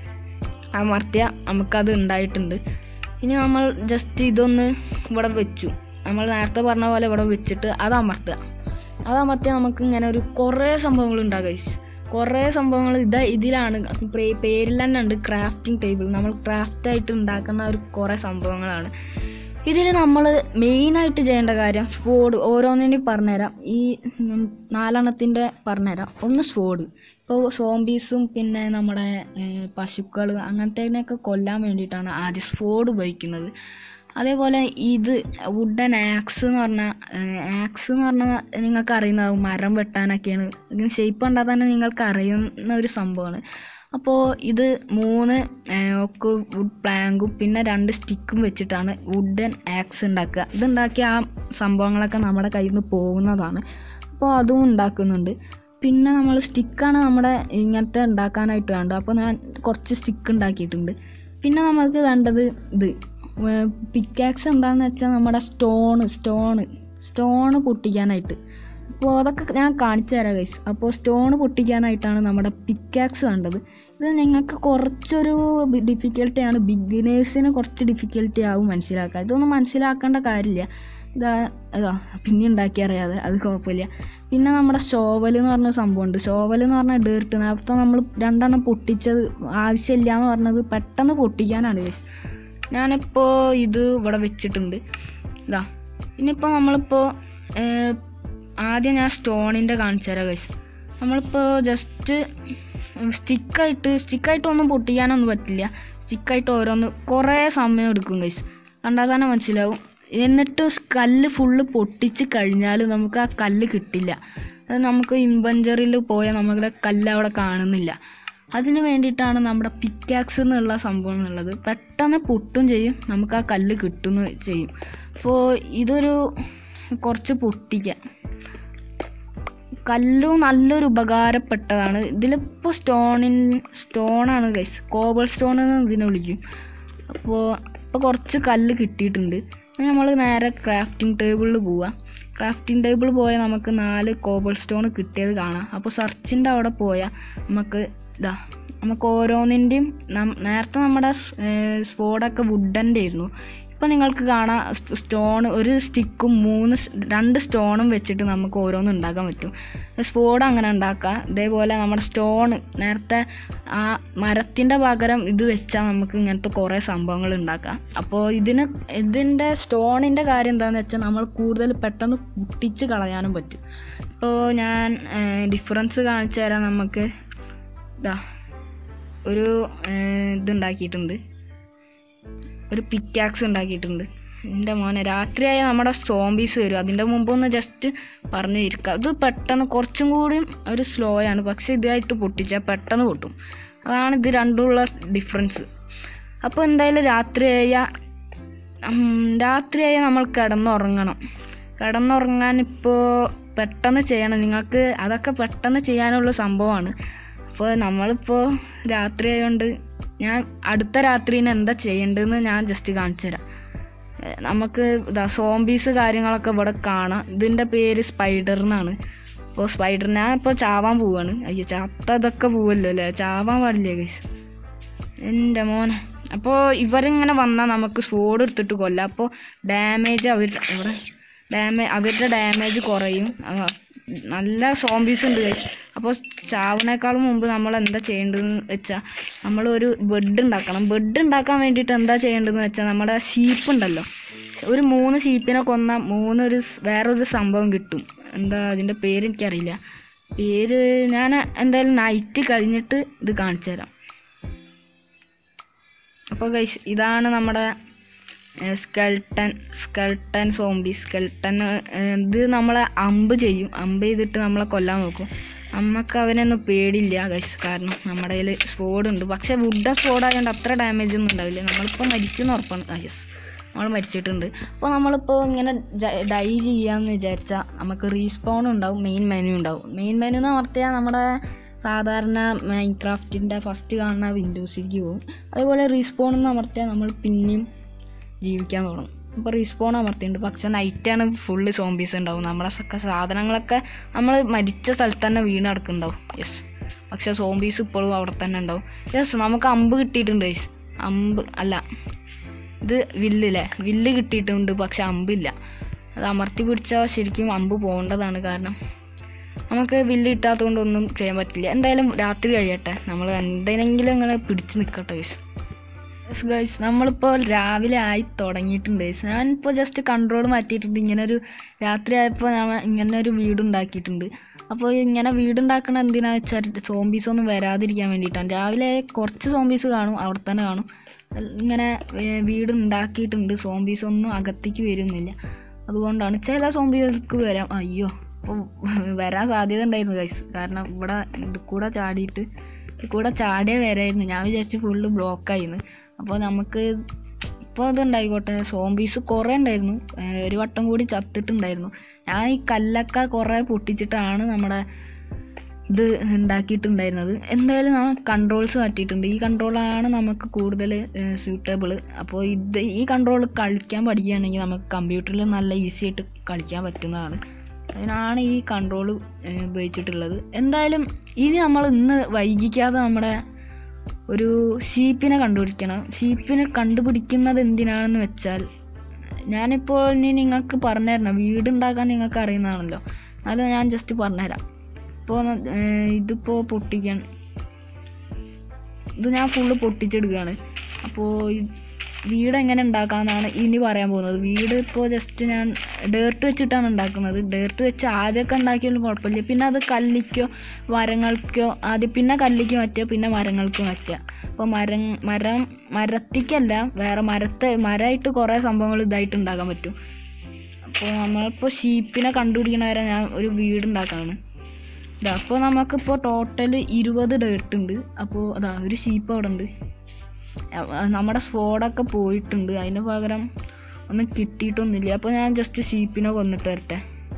അമർത്തിയ നമുക്കത് ഉണ്ടായിട്ടുണ്ട് ഇനി നമ്മൾ ജസ്റ്റ് ഇതൊന്ന് ഇവിടെ വെച്ചു നമ്മൾ നേരത്തെ പറഞ്ഞ പോലെ ഇവിടെ വെച്ചിട്ട് അത് അമർത്തുക അത് അമർത്തിയാൽ നമുക്ക് ഇങ്ങനെ ഒരു കുറേ സംഭവങ്ങൾ ഉണ്ടാകും കുറേ സംഭവങ്ങൾ ഇതാ ഇതിലാണ് പേ- പേരിൽ തന്നെ ഉണ്ട് ക്രാഫ്റ്റിംഗ് ടേബിൾ നമ്മൾ ക്രാഫ്റ്റായിട്ട് ഉണ്ടാക്കുന്ന ഒരു കുറേ സംഭവങ്ങളാണ് ഇതിൽ നമ്മൾ മെയിനായിട്ട് ചെയ്യേണ്ട കാര്യം സ്പോഡ് ഓരോന്നിനും പറഞ്ഞുതരാം ഈ ഉം, നാലെണ്ണത്തിൻ്റെ പറഞ്ഞുതരാം ഒന്ന് സ്പോഡ് ഇപ്പോൾ സോംബീസും പിന്നെ നമ്മുടെ പശുക്കൾ അങ്ങനത്തേനൊക്കെ കൊല്ലാൻ വേണ്ടിയിട്ടാണ് ആദ്യം സ്പോഡ് ഉപയോഗിക്കുന്നത് അതേപോലെ ഇത് വുഡൻ ആക്സ് എന്ന് പറഞ്ഞാൽ ആക്സ് എന്ന് പറഞ്ഞാൽ നിങ്ങൾക്ക് അറിയുന്നതാവും മരം വെട്ടാനൊക്കെയാണ് ഇതിന് ഷേപ്പ് കണ്ടാൽ തന്നെ നിങ്ങൾക്ക് അറിയുന്ന ഒരു സംഭവമാണ് അപ്പോൾ ഇത് മൂന്ന് ഒക്കെ വുഡ് പ്ലാങ്കും പിന്നെ രണ്ട് സ്റ്റിക്കും വെച്ചിട്ടാണ് വുഡൻ ആക്സ് ഉണ്ടാക്കുക ഇത് ഉണ്ടാക്കിയ ആ സംഭവങ്ങളൊക്കെ നമ്മുടെ കയ്യിൽ നിന്ന് പോകുന്നതാണ് അപ്പോൾ അതും ഉണ്ടാക്കുന്നുണ്ട് പിന്നെ നമ്മൾ സ്റ്റിക്കാണ് നമ്മുടെ ഇങ്ങനത്തെ ഉണ്ടാക്കാനായിട്ട് വേണ്ടത് അപ്പോൾ ഞാൻ കുറച്ച് സ്റ്റിക്ക് ഉണ്ടാക്കിയിട്ടുണ്ട് പിന്നെ നമുക്ക് വേണ്ടത് ഇത് പിക്കാക്സ് എന്താണെന്ന് വെച്ചാൽ നമ്മുടെ സ്റ്റോണ് സ്റ്റോണ് സ്റ്റോണ് പൊട്ടിക്കാനായിട്ട് അപ്പോൾ അതൊക്കെ ഞാൻ കാണിച്ചു തരാം ഗൈസ് അപ്പോൾ സ്റ്റോൺ പൊട്ടിക്കാനായിട്ടാണ് നമ്മുടെ പിക്കാക്സ് വേണ്ടത് ഇത് നിങ്ങൾക്ക് കുറച്ചൊരു ഡിഫിക്കൽട്ടിയാണ് ബിഗിനേഴ്സിന് കുറച്ച് ഡിഫിക്കൽട്ടി ആവും മനസ്സിലാക്കാൻ ഇതൊന്നും മനസ്സിലാക്കേണ്ട കാര്യമില്ല ഇതാ അതാ പിന്നെ ഉണ്ടാക്കി അറിയാതെ അത് കുഴപ്പമില്ല പിന്നെ നമ്മുടെ ഷോവൽ എന്ന് പറഞ്ഞ സംഭവമുണ്ട് ഷോവൽ എന്ന് പറഞ്ഞാൽ ഡേർട്ട് നേരത്തെ നമ്മൾ രണ്ടെണ്ണം പൊട്ടിച്ചത് ആവശ്യമില്ല എന്ന് പറഞ്ഞത് പെട്ടെന്ന് പൊട്ടിക്കാനാണ് ഗൈസ് ഞാനിപ്പോൾ ഇത് ഇവിടെ വെച്ചിട്ടുണ്ട് ഇതാ ഇനിയിപ്പോൾ നമ്മളിപ്പോൾ ഏർ, ആദ്യം ഞാൻ സ്റ്റോണിൻ്റെ കാണിച്ചു തരാം ഗൈസ് നമ്മളിപ്പോൾ ജസ്റ്റ് സ്റ്റിക്കായിട്ട് സ്റ്റിക്കായിട്ട് ഒന്നും പൊട്ടിക്കാനൊന്നും പറ്റില്ല സ്റ്റിക്കായിട്ട് ഓരോന്ന് കുറേ സമയം എടുക്കും ഗൈസ് കണ്ടാൽ തന്നെ മനസ്സിലാവും എന്നിട്ട് സ് കല്ല് ഫുള്ള് പൊട്ടിച്ച് കഴിഞ്ഞാൽ നമുക്ക് ആ കല്ല് കിട്ടില്ല അത് നമുക്ക് ഇൻവെഞ്ചറിൽ പോയാൽ നമ്മുടെ കല്ല് അവിടെ കാണുന്നില്ല അതിന് വേണ്ടിയിട്ടാണ് നമ്മുടെ പിക്കാക്സ് എന്നുള്ള സംഭവം എന്നുള്ളത് പെട്ടെന്ന് പൊട്ടും ചെയ്യും നമുക്ക് ആ കല്ല് കിട്ടുന്നു ചെയ്യും അപ്പോൾ ഇതൊരു കുറച്ച് പൊട്ടിക്കാം കല്ലും നല്ലൊരു ഉപകാരപ്പെട്ടതാണ് ഇതിലിപ്പോൾ സ്റ്റോണിൻ സ്റ്റോണാണ് ഗൈസ് കോബൾ സ്റ്റോൺ എന്ന് ഇതിനെ വിളിക്കും അപ്പോൾ ഇപ്പോൾ കുറച്ച് കല്ല് കിട്ടിയിട്ടുണ്ട് നമ്മൾ നേരെ ക്രാഫ്റ്റിംഗ് ടേബിളിൽ പോവുക ക്രാഫ്റ്റിംഗ് ടേബിൾ പോയാൽ നമുക്ക് നാല് കോബൾ സ്റ്റോൺ കിട്ടിയത് കാണാം അപ്പോൾ സെർച്ചിൻ്റെ അവിടെ പോയാൽ നമുക്ക് ഇതാ നമുക്ക് ഓരോന്നിൻ്റെയും നം- നേരത്തെ നമ്മുടെ സ്പോഡൊക്കെ വുഡൻ്റെ ആയിരുന്നു ഇപ്പോൾ നിങ്ങൾക്ക് കാണാം സ്റ്റോൺ ഒരു സ്റ്റിക്കും മൂന്ന് സ് രണ്ട് സ്റ്റോണും വെച്ചിട്ട് നമുക്ക് ഓരോന്നും ഉണ്ടാക്കാൻ പറ്റും സ്പോഡ് അങ്ങനെ ഉണ്ടാക്കാം ഇതേപോലെ നമ്മുടെ സ്റ്റോൺ നേരത്തെ ആ മരത്തിൻ്റെ പകരം ഇത് വെച്ചാൽ നമുക്ക് ഇങ്ങനത്തെ കുറേ സംഭവങ്ങൾ ഉണ്ടാക്കാം അപ്പോൾ ഇതിന് ഇതിൻ്റെ സ്റ്റോണിൻ്റെ കാര്യം എന്താണെന്ന് വെച്ചാൽ നമ്മൾ കൂടുതൽ പെട്ടെന്ന് പൊട്ടിച്ച് കളയാനും പറ്റും ഇപ്പോൾ ഞാൻ ഡിഫറൻസ് കാണിച്ചു തരാം നമുക്ക് ഇതാ ഒരു ഏർ, ഇതുണ്ടാക്കിയിട്ടുണ്ട് ഒരു പിക്കാക്സ് ഉണ്ടാക്കിയിട്ടുണ്ട് എൻ്റെ മോനെ രാത്രിയായ നമ്മുടെ സോംബീസ് വരും അതിൻ്റെ മുമ്പ് ഒന്ന് ജസ്റ്റ് പറഞ്ഞു ഇരിക്കുക അത് പെട്ടെന്ന് കുറച്ചും കൂടിയും ഒരു സ്ലോ ആണ് പക്ഷേ ഇതായിട്ട് പൊട്ടിച്ചാൽ പെട്ടെന്ന് പൊട്ടും അതാണ് ഇത് രണ്ടുമുള്ള ഡിഫറൻസ് അപ്പോൾ എന്തായാലും രാത്രിയായ ഉം, രാത്രിയായ നമ്മൾ കിടന്നുറങ്ങണം കിടന്നുറങ്ങാൻ ഇപ്പോൾ പെട്ടെന്ന് ചെയ്യണം നിങ്ങൾക്ക് അതൊക്കെ പെട്ടെന്ന് ചെയ്യാനുള്ള സംഭവമാണ് അപ്പോൾ നമ്മളിപ്പോൾ രാത്രി ആയതുകൊണ്ട് ഞാൻ അടുത്ത രാത്രിന് എന്താ ചെയ്യേണ്ടതെന്ന് ഞാൻ ജസ്റ്റ് കാണിച്ചു തരാം ഏ, നമുക്ക് ഇതാ സോംബീസ് കാര്യങ്ങളൊക്കെ ഇവിടെ കാണാം ഇതിൻ്റെ പേര് സ്പൈഡർ എന്നാണ് അപ്പോൾ സ്പൈഡർ ഞാൻ ഇപ്പോൾ ചാവാൻ പോവാണ് അയ്യോ ചത്തതൊക്കെ പോവല്ലോ അല്ലേ ചാവാൻ പാടില്ലേ ഗൈസ് എൻ്റെ മോനെ അപ്പോൾ ഇവരിങ്ങനെ വന്നാൽ നമുക്ക് സ്പോഡ് എടുത്തിട്ട് കൊല്ലാം അപ്പോൾ ഡാമേജ് അവർ ഇവിടെ ഡാമേ അവരുടെ ഡാമേജ് കുറയും ആ, നല്ല സോംബീസ് ഉണ്ട് ഗൈസ് അപ്പോൾ ചാവിനേക്കാളും മുമ്പ് നമ്മൾ എന്താ ചെയ്യേണ്ടതെന്ന് വെച്ചാൽ നമ്മളൊരു ബെഡ് ഉണ്ടാക്കണം ബെഡ് ഉണ്ടാക്കാൻ വേണ്ടിയിട്ട് എന്താ ചെയ്യേണ്ടതെന്ന് വെച്ചാൽ നമ്മുടെ ഷീപ്പ് ഉണ്ടല്ലോ ഒരു മൂന്ന് ഷീപ്പിനെ കൊന്നാൽ മൂന്നൊരു സ് വേറൊരു സംഭവം കിട്ടും എന്താ അതിൻ്റെ പേര് എനിക്കറിയില്ല പേര് ഞാൻ എന്തായാലും നൈറ്റ് കഴിഞ്ഞിട്ട് ഇത് കാണിച്ചു തരാം അപ്പോൾ ഗൈസ് ഇതാണ് നമ്മുടെ സ്കെൽട്ടൻ സ്കെൽട്ടൻ സോംബി സ്കെൽട്ടൻ ഇത് നമ്മളെ അമ്പ് ചെയ്യും അമ്പ് ചെയ്തിട്ട് നമ്മളെ കൊല്ലാൻ നോക്കും നമുക്ക് അവനൊന്നും പേടിയില്ല ഗൈസ് കാരണം നമ്മുടെ കയ്യിൽ സ്പോഡ് ഉണ്ട് പക്ഷേ വുഡ് സ്പോഡ് ആയതുകൊണ്ട് അത്ര ഡാമേജ് ഒന്നും ഉണ്ടാവില്ല നമ്മളിപ്പോൾ മരിക്കുന്ന ഉറപ്പാണ് ഗൈസ് നമ്മൾ മരിച്ചിട്ടുണ്ട് അപ്പോൾ നമ്മളിപ്പോൾ ഇങ്ങനെ ഡൈ ചെയ്യാമെന്ന് വിചാരിച്ചാൽ നമുക്ക് റീസ്പോൺ ഉണ്ടാവും മെയിൻ മെനു ഉണ്ടാവും മെയിൻ മെനു എന്ന് പറഞ്ഞാൽ നമ്മുടെ സാധാരണ മൈൻക്രാഫ്റ്റിൻ്റെ ഫസ്റ്റ് കാണുന്ന വിൻഡോസിലേക്ക് പോകും അതുപോലെ റീസ്പോൺ എന്ന് അമർത്തിയാൽ നമ്മൾ പിന്നെയും ജീവിക്കാൻ തുടങ്ങും ഇപ്പോൾ റീസ്പോൺ അമർത്തിയിട്ടുണ്ട് പക്ഷെ നൈറ്റാണ് ഫുള്ള് സോംബീസ് ഉണ്ടാവും നമ്മുടെ സൊക്കെ സാധനങ്ങളൊക്കെ നമ്മൾ മരിച്ച സ്ഥലത്ത് തന്നെ വീണ് കിടക്കുന്നുണ്ടാവും യെസ് പക്ഷെ സോംബീസ് ഇപ്പോഴും അവിടെ തന്നെ ഉണ്ടാവും യെസ് നമുക്ക് അമ്പ് കിട്ടിയിട്ടുണ്ട് യെസ് അമ്പ് അല്ല ഇത് വില്ലില്ലേ വില്ല് കിട്ടിയിട്ടുണ്ട് പക്ഷെ അമ്പില്ല അത് അമർത്തി പിടിച്ചാൽ ശരിക്കും അമ്പ് പോകേണ്ടതാണ് കാരണം നമുക്ക് വില്ല് കിട്ടാത്തതുകൊണ്ട് ഒന്നും ചെയ്യാൻ പറ്റില്ല എന്തായാലും രാത്രി കഴിയട്ടെ നമ്മൾ എന്തെങ്കിലും ഇങ്ങനെ പിടിച്ച് നിൽക്കട്ടെ ഗൈസ് യെസ് ഗൈസ് നമ്മളിപ്പോൾ രാവിലെ ആയി തുടങ്ങിയിട്ടുണ്ട് ഗൈസ് ഞാനിപ്പോൾ ജസ്റ്റ് കൺട്രോൾ മാറ്റിയിട്ടുണ്ട് ഇങ്ങനെ ഒരു രാത്രി ആയപ്പോൾ ഞാൻ ഇങ്ങനെ ഒരു വീട് ഉണ്ടാക്കിയിട്ടുണ്ട് അപ്പോൾ ഇങ്ങനെ വീടുണ്ടാക്കണ എന്തിനാ വെച്ചാൽ സോംബീസ് ഒന്നും വരാതിരിക്കാൻ വേണ്ടിയിട്ടാണ് രാവിലെ കുറച്ച് സോംബീസ് കാണും അവിടെ തന്നെ കാണും ഇങ്ങനെ ഏർ വീട് ഉണ്ടാക്കിയിട്ടുണ്ട് സോംബീസ് ഒന്നും അകത്തേക്ക് വരുന്നില്ല അതുകൊണ്ടാണ് ചില സോംബികൾക്ക് വരാം അയ്യോ അപ്പോൾ വരാൻ സാധ്യത ഉണ്ടായിരുന്നു ഗൈസ് കാരണം ഇവിടെ ഇത് കൂടെ ചാടിയിട്ട് ഇത് കൂടെ ചാടിയ വരായിരുന്നു ഞാൻ വിചാരിച്ചു ഫുള്ള് ബ്ലോക്കായിരുന്നു അപ്പോൾ നമുക്ക് ഇപ്പോൾ അത് ഉണ്ടായിക്കോട്ടെ സോംബീസ് കുറേ ഉണ്ടായിരുന്നു ഏർ ഒരു വട്ടം കൂടി ചത്തിട്ടുണ്ടായിരുന്നു ഞാൻ ഈ കല്ലൊക്കെ കുറേ പൊട്ടിച്ചിട്ടാണ് നമ്മുടെ ഇത് ഉണ്ടാക്കിയിട്ടുണ്ടായിരുന്നത് എന്തായാലും നമ്മൾ കൺട്രോൾസ് മാറ്റിയിട്ടുണ്ട് ഈ കൺട്രോളാണ് നമുക്ക് കൂടുതൽ സ്യൂട്ടബിൾ അപ്പോൾ ഇത് ഈ കൺട്രോൾ കളിക്കാൻ പഠിക്കുകയാണെങ്കിൽ നമുക്ക് കമ്പ്യൂട്ടറിൽ നല്ല ഈസി ആയിട്ട് കളിക്കാൻ പറ്റുന്നതാണ് അതിനാണ് ഈ കൺട്രോൾ ഉപയോഗിച്ചിട്ടുള്ളത് എന്തായാലും ഇനി നമ്മൾ ഇന്ന് വൈകിക്കാതെ നമ്മുടെ ഒരു ഷീപ്പിനെ കണ്ടുപിടിക്കണം ഷീപ്പിനെ കണ്ടുപിടിക്കുന്നത് എന്തിനാണെന്ന് വെച്ചാൽ ഞാനിപ്പോൾ ഇനി നിങ്ങൾക്ക് പറഞ്ഞുതരണം വീടുണ്ടാക്കാൻ നിങ്ങൾക്ക് അറിയുന്നതാണല്ലോ അത് ഞാൻ ജസ്റ്റ് പറഞ്ഞുതരാം ഇപ്പോൾ ഇതിപ്പോൾ പൊട്ടിക്കാൻ ഇത് ഞാൻ ഫുള്ള് പൊട്ടിച്ചെടുക്കുകയാണ് അപ്പോൾ വീട് എങ്ങനെ ഉണ്ടാക്കാമെന്നാണ് ഇനി പറയാൻ പോകുന്നത് വീട് ഇപ്പോൾ ജസ്റ്റ് ഞാൻ ഡേർട്ട് വെച്ചിട്ടാണ് ഉണ്ടാക്കുന്നത് ഡേർട്ട് വെച്ച് ആദ്യമൊക്കെ ഉണ്ടാക്കിയാലും കുഴപ്പമില്ല പിന്നെ അത് കല്ലിക്കോ മരങ്ങൾക്കോ ആദ്യം പിന്നെ കല്ലിക്ക് മാറ്റുക പിന്നെ മരങ്ങൾക്ക് മാറ്റുക അപ്പോൾ മരം മരം മരത്തിക്കല്ല വേറെ മരത്തെ മരമായിട്ട് കുറേ സംഭവങ്ങൾ ഇതായിട്ട് ഉണ്ടാക്കാൻ പറ്റും അപ്പോൾ നമ്മളിപ്പോൾ ഷീപ്പിനെ കണ്ടുപിടിക്കണ വരെ ഞാൻ ഒരു വീട് ഉണ്ടാക്കാണ് ഇതാ അപ്പോൾ നമുക്കിപ്പോൾ ടോട്ടൽ ഇരുപത് ഡേർട്ട് ഉണ്ട് അപ്പോൾ അതാ ഒരു ഷീപ്പ് അവിടെ ഉണ്ട് അഹ് നമ്മുടെ സ്പോഡൊക്കെ പോയിട്ടുണ്ട് അതിന് പകരം ഒന്നും കിട്ടിയിട്ടൊന്നുമില്ല അപ്പോൾ ഞാൻ ജസ്റ്റ് ഷീപ്പിനെ കൊന്നിട്ട് വരട്ടെ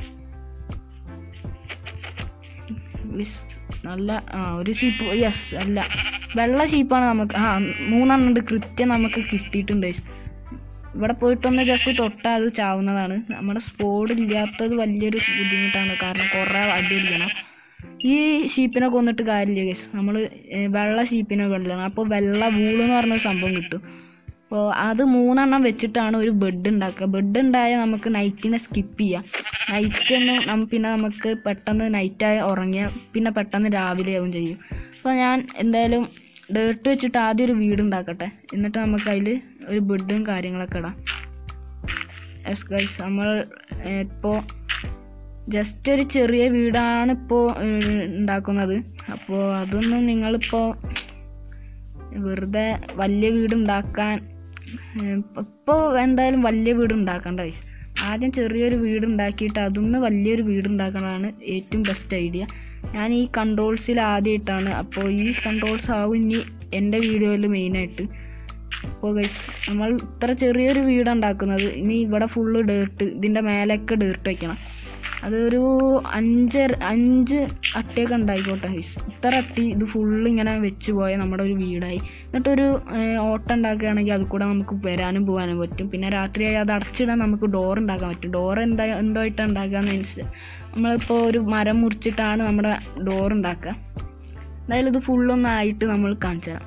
വിസ് നല്ല ആ ഒരു ഷീപ്പ് യെസ് അല്ല വെള്ള ഷീപ്പാണ് നമുക്ക് ആ മൂന്നെണ്ണം ഉണ്ട് കൃത്യം നമുക്ക് കിട്ടിയിട്ടുണ്ട് guys. ഇവിടെ പോയിട്ടൊന്ന് ജസ്റ്റ് തൊട്ടാൽ അത് ചാവുന്നതാണ് നമ്മുടെ സ്പോഡ് ഇല്ലാത്തത് വലിയൊരു ബുദ്ധിമുട്ടാണ് കാരണം കുറേ അടി അടിക്കണം ഈ ഷീപ്പിനെ കൊന്നിട്ട് കാര്യമില്ല ഗൈസ് നമ്മൾ വെള്ള ഷീപ്പിനെ കൊല്ലണം അപ്പോൾ വെള്ള വൂള് എന്ന് പറഞ്ഞ ഒരു സംഭവം കിട്ടും അപ്പോൾ അത് മൂന്നെണ്ണം വെച്ചിട്ടാണ് ഒരു ബെഡ് ഉണ്ടാക്കുക ബെഡ് ഉണ്ടായാൽ നമുക്ക് നൈറ്റിനെ സ്കിപ്പ് ചെയ്യാം നൈറ്റ് ഒന്നും നം- പിന്നെ നമുക്ക് പെട്ടെന്ന് നൈറ്റായി ഉറങ്ങിയാൽ പിന്നെ പെട്ടെന്ന് രാവിലെ ആവും ചെയ്യും അപ്പോൾ ഞാൻ എന്തായാലും ഡേർട്ട് വെച്ചിട്ട് ആദ്യം ഒരു വീട് ഉണ്ടാക്കട്ടെ എന്നിട്ട് നമുക്ക് അതിൽ ഒരു ബെഡും കാര്യങ്ങളൊക്കെ ഇടാം എസ് ഗൈസ് നമ്മൾ ഇപ്പോൾ ജസ്റ്റ് ഒരു ചെറിയ വീടാണ് ഇപ്പോൾ ഉണ്ടാക്കുന്നത് അപ്പോൾ അതൊന്നും നിങ്ങളിപ്പോൾ വെറുതെ വലിയ വീട് ഉണ്ടാക്കാൻ ഇപ്പോൾ എന്തായാലും വലിയ വീട് ഉണ്ടാക്കണ്ട ഗൈസ് ആദ്യം ചെറിയൊരു വീട് ഉണ്ടാക്കിയിട്ട് അതൊന്ന് വലിയൊരു വീട് ഉണ്ടാക്കണതാണ് ഏറ്റവും ബെസ്റ്റ് ഐഡിയ ഞാൻ ഈ കൺട്രോൾസിൽ ആദ്യമായിട്ടാണ് അപ്പോൾ ഈ കൺട്രോൾസ് ആവും ഇനി എൻ്റെ വീഡിയോയിൽ മെയിനായിട്ട് അപ്പോൾ ഗൈസ് നമ്മൾ ഇത്ര ചെറിയൊരു വീട് ഉണ്ടാക്കുന്നത് ഇനി ഇവിടെ ഫുള്ള് ഡേർട്ട് ഇതിൻ്റെ മേലൊക്കെ ഡേർട്ട് വയ്ക്കണം അതൊരു അഞ്ച് അഞ്ച് അട്ടിയൊക്കെ ഉണ്ടായിക്കോട്ടെ ഗൈസ് ഇത്ര അട്ടി ഇത് ഫുള്ള് ഇങ്ങനെ വെച്ച് പോയ നമ്മുടെ ഒരു വീടായി എന്നിട്ടൊരു ഏഹ്, ഓട്ടം ഉണ്ടാക്കുകയാണെങ്കിൽ അത് കൂടെ നമുക്ക് വരാനും പോകാനും പറ്റും പിന്നെ രാത്രിയായി അത് അടച്ചിടാൻ നമുക്ക് ഡോർ ഉണ്ടാക്കാൻ പറ്റും ഡോർ എന്താ എന്തോ ആയിട്ട് ഉണ്ടാക്കാന്ന് വെച്ചാൽ നമ്മളിപ്പോൾ ഒരു മരം മുറിച്ചിട്ടാണ് നമ്മുടെ ഡോർ ഉണ്ടാക്കുക എന്തായാലും ഇത് ഫുള്ളൊന്നായിട്ട് നമ്മൾ കാണിച്ചു തരാം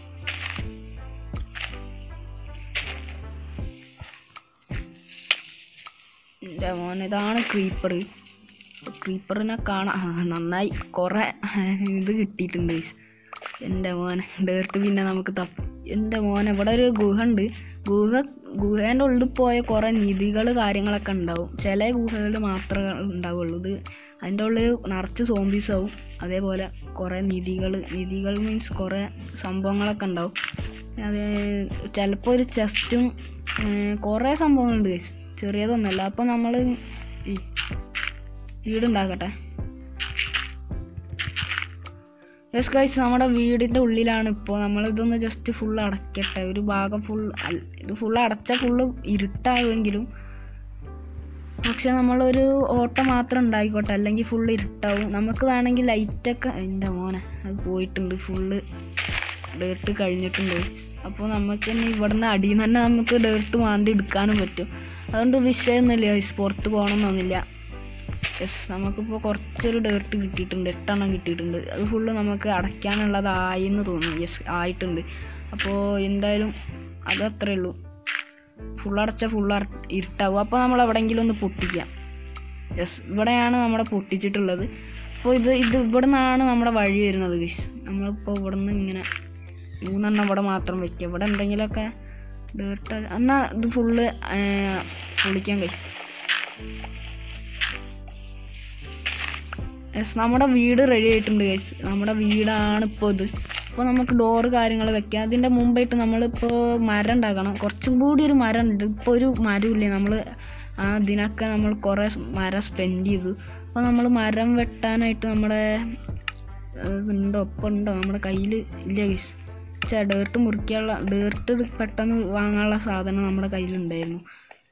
എൻ്റെ മോൻ ഇതാണ് ക്രീപ്പർ ക്രീപ്പറിനെ കാണാൻ ആ, നന്നായി കുറേ ഇത് കിട്ടിയിട്ടുണ്ട് guys. എൻ്റെ മോൻ ഡേർട്ട് പിന്നെ നമുക്ക് തപ്പി എൻ്റെ മോൻ ഇവിടെ ഒരു ഗുഹ ഉണ്ട് ഗുഹ ഗുഹേൻ്റെ ഉള്ളിൽ പോയ കുറേ നിധികൾ കാര്യങ്ങളൊക്കെ ഉണ്ടാവും ചില ഗുഹകളിൽ മാത്രമേ ഉണ്ടാവുള്ളൂ ഇത് അതിൻ്റെ ഉള്ളിൽ നിറച്ച് സോംബീസ് ആവും അതേപോലെ കുറേ നിധികൾ നിധികൾ മീൻസ് കുറേ സംഭവങ്ങളൊക്കെ ഉണ്ടാവും അത് ചിലപ്പോൾ ഒരു ചെസ്റ്റും കുറേ സംഭവങ്ങളുണ്ട് guys. ചെറിയതൊന്നുമല്ല അപ്പോൾ നമ്മൾ ഈ വീടുണ്ടാക്കട്ടെ യെസ് ഗൈസ് നമ്മുടെ വീടിൻ്റെ ഉള്ളിലാണ് ഇപ്പോൾ നമ്മളിതൊന്ന് ജസ്റ്റ് ഫുൾ അടയ്ക്കട്ടെ ഒരു ഭാഗം ഫുൾ ഇത് ഫുൾ അടച്ച ഫുള്ള് ഇരുട്ടാകുമെങ്കിലും പക്ഷെ നമ്മളൊരു ഓട്ടം മാത്രം ഉണ്ടായിക്കോട്ടെ അല്ലെങ്കിൽ ഫുള്ള് ഇരുട്ടാവും നമുക്ക് വേണമെങ്കിൽ ലൈറ്റൊക്കെ എൻ്റെ മോനെ അത് പോയിട്ടുണ്ട് ഫുള്ള് ഡേർട്ട് കഴിഞ്ഞിട്ടുണ്ട് അപ്പോൾ നമുക്ക് ഇനി ഇവിടുന്ന് അടിയിൽ നിന്ന് തന്നെ നമുക്ക് ഡേർട്ട് മാന്തി എടുക്കാനും പറ്റും അതുകൊണ്ട് വിഷയമൊന്നുമില്ല ഗൈസ് പുറത്ത് പോകണമെന്നൊന്നുമില്ല യെസ് നമുക്കിപ്പോൾ കുറച്ചൊരു ഡേർട്ട് കിട്ടിയിട്ടുണ്ട് എട്ടെണ്ണം കിട്ടിയിട്ടുണ്ട് അത് ഫുള്ള് നമുക്ക് അടയ്ക്കാനുള്ളതായി എന്ന് തോന്നുന്നു യെസ് ആയിട്ടുണ്ട് അപ്പോൾ എന്തായാലും അത് അത്രേ ഉള്ളൂ ഫുൾ അടച്ച ഫുൾ ഇരുട്ടാവും അപ്പോൾ നമ്മൾ എവിടെയെങ്കിലും ഒന്ന് പൊട്ടിക്കാം യെസ് ഇവിടെയാണ് നമ്മുടെ പൊട്ടിച്ചിട്ടുള്ളത് അപ്പോൾ ഇത് ഇത് ഇവിടെ നിന്നാണ് നമ്മുടെ വഴി വരുന്നത് ഗൈസ് നമ്മളിപ്പോൾ ഇവിടെ നിന്ന് ഇങ്ങനെ മൂന്നെണ്ണം ഇവിടെ മാത്രം വെക്കുക ഇവിടെ എന്തെങ്കിലുമൊക്കെ ഡേർട്ട് എന്നാൽ ഇത് ഫുള്ള് പൊളിക്കാൻ ഗൈസ് യെസ് നമ്മുടെ വീട് റെഡി ആയിട്ടുണ്ട് ഗൈസ് നമ്മുടെ വീടാണ് ഇപ്പോൾ ഇത് അപ്പോൾ നമുക്ക് ഡോറ് കാര്യങ്ങൾ വെക്കാം അതിൻ്റെ മുമ്പായിട്ട് നമ്മളിപ്പോൾ മരം ഉണ്ടാക്കണം കുറച്ചും കൂടി ഒരു മരം ഉണ്ട് ഇപ്പോൾ ഒരു മരമില്ലേ നമ്മൾ ആ ഇതിനൊക്കെ നമ്മൾ കുറേ മരം സ്പെൻഡ് ചെയ്തു അപ്പോൾ നമ്മൾ മരം വെട്ടാനായിട്ട് നമ്മുടെ ഏഹ്, ഉണ്ടോ ഒപ്പം ഉണ്ടോ നമ്മുടെ കയ്യിൽ ഇല്ല ഗൈസ് ചേ ഡേർട്ട് മുറിക്കാനുള്ള ഡേർട്ട് പെട്ടെന്ന് വാങ്ങാനുള്ള സാധനം നമ്മുടെ കയ്യിലുണ്ടായിരുന്നു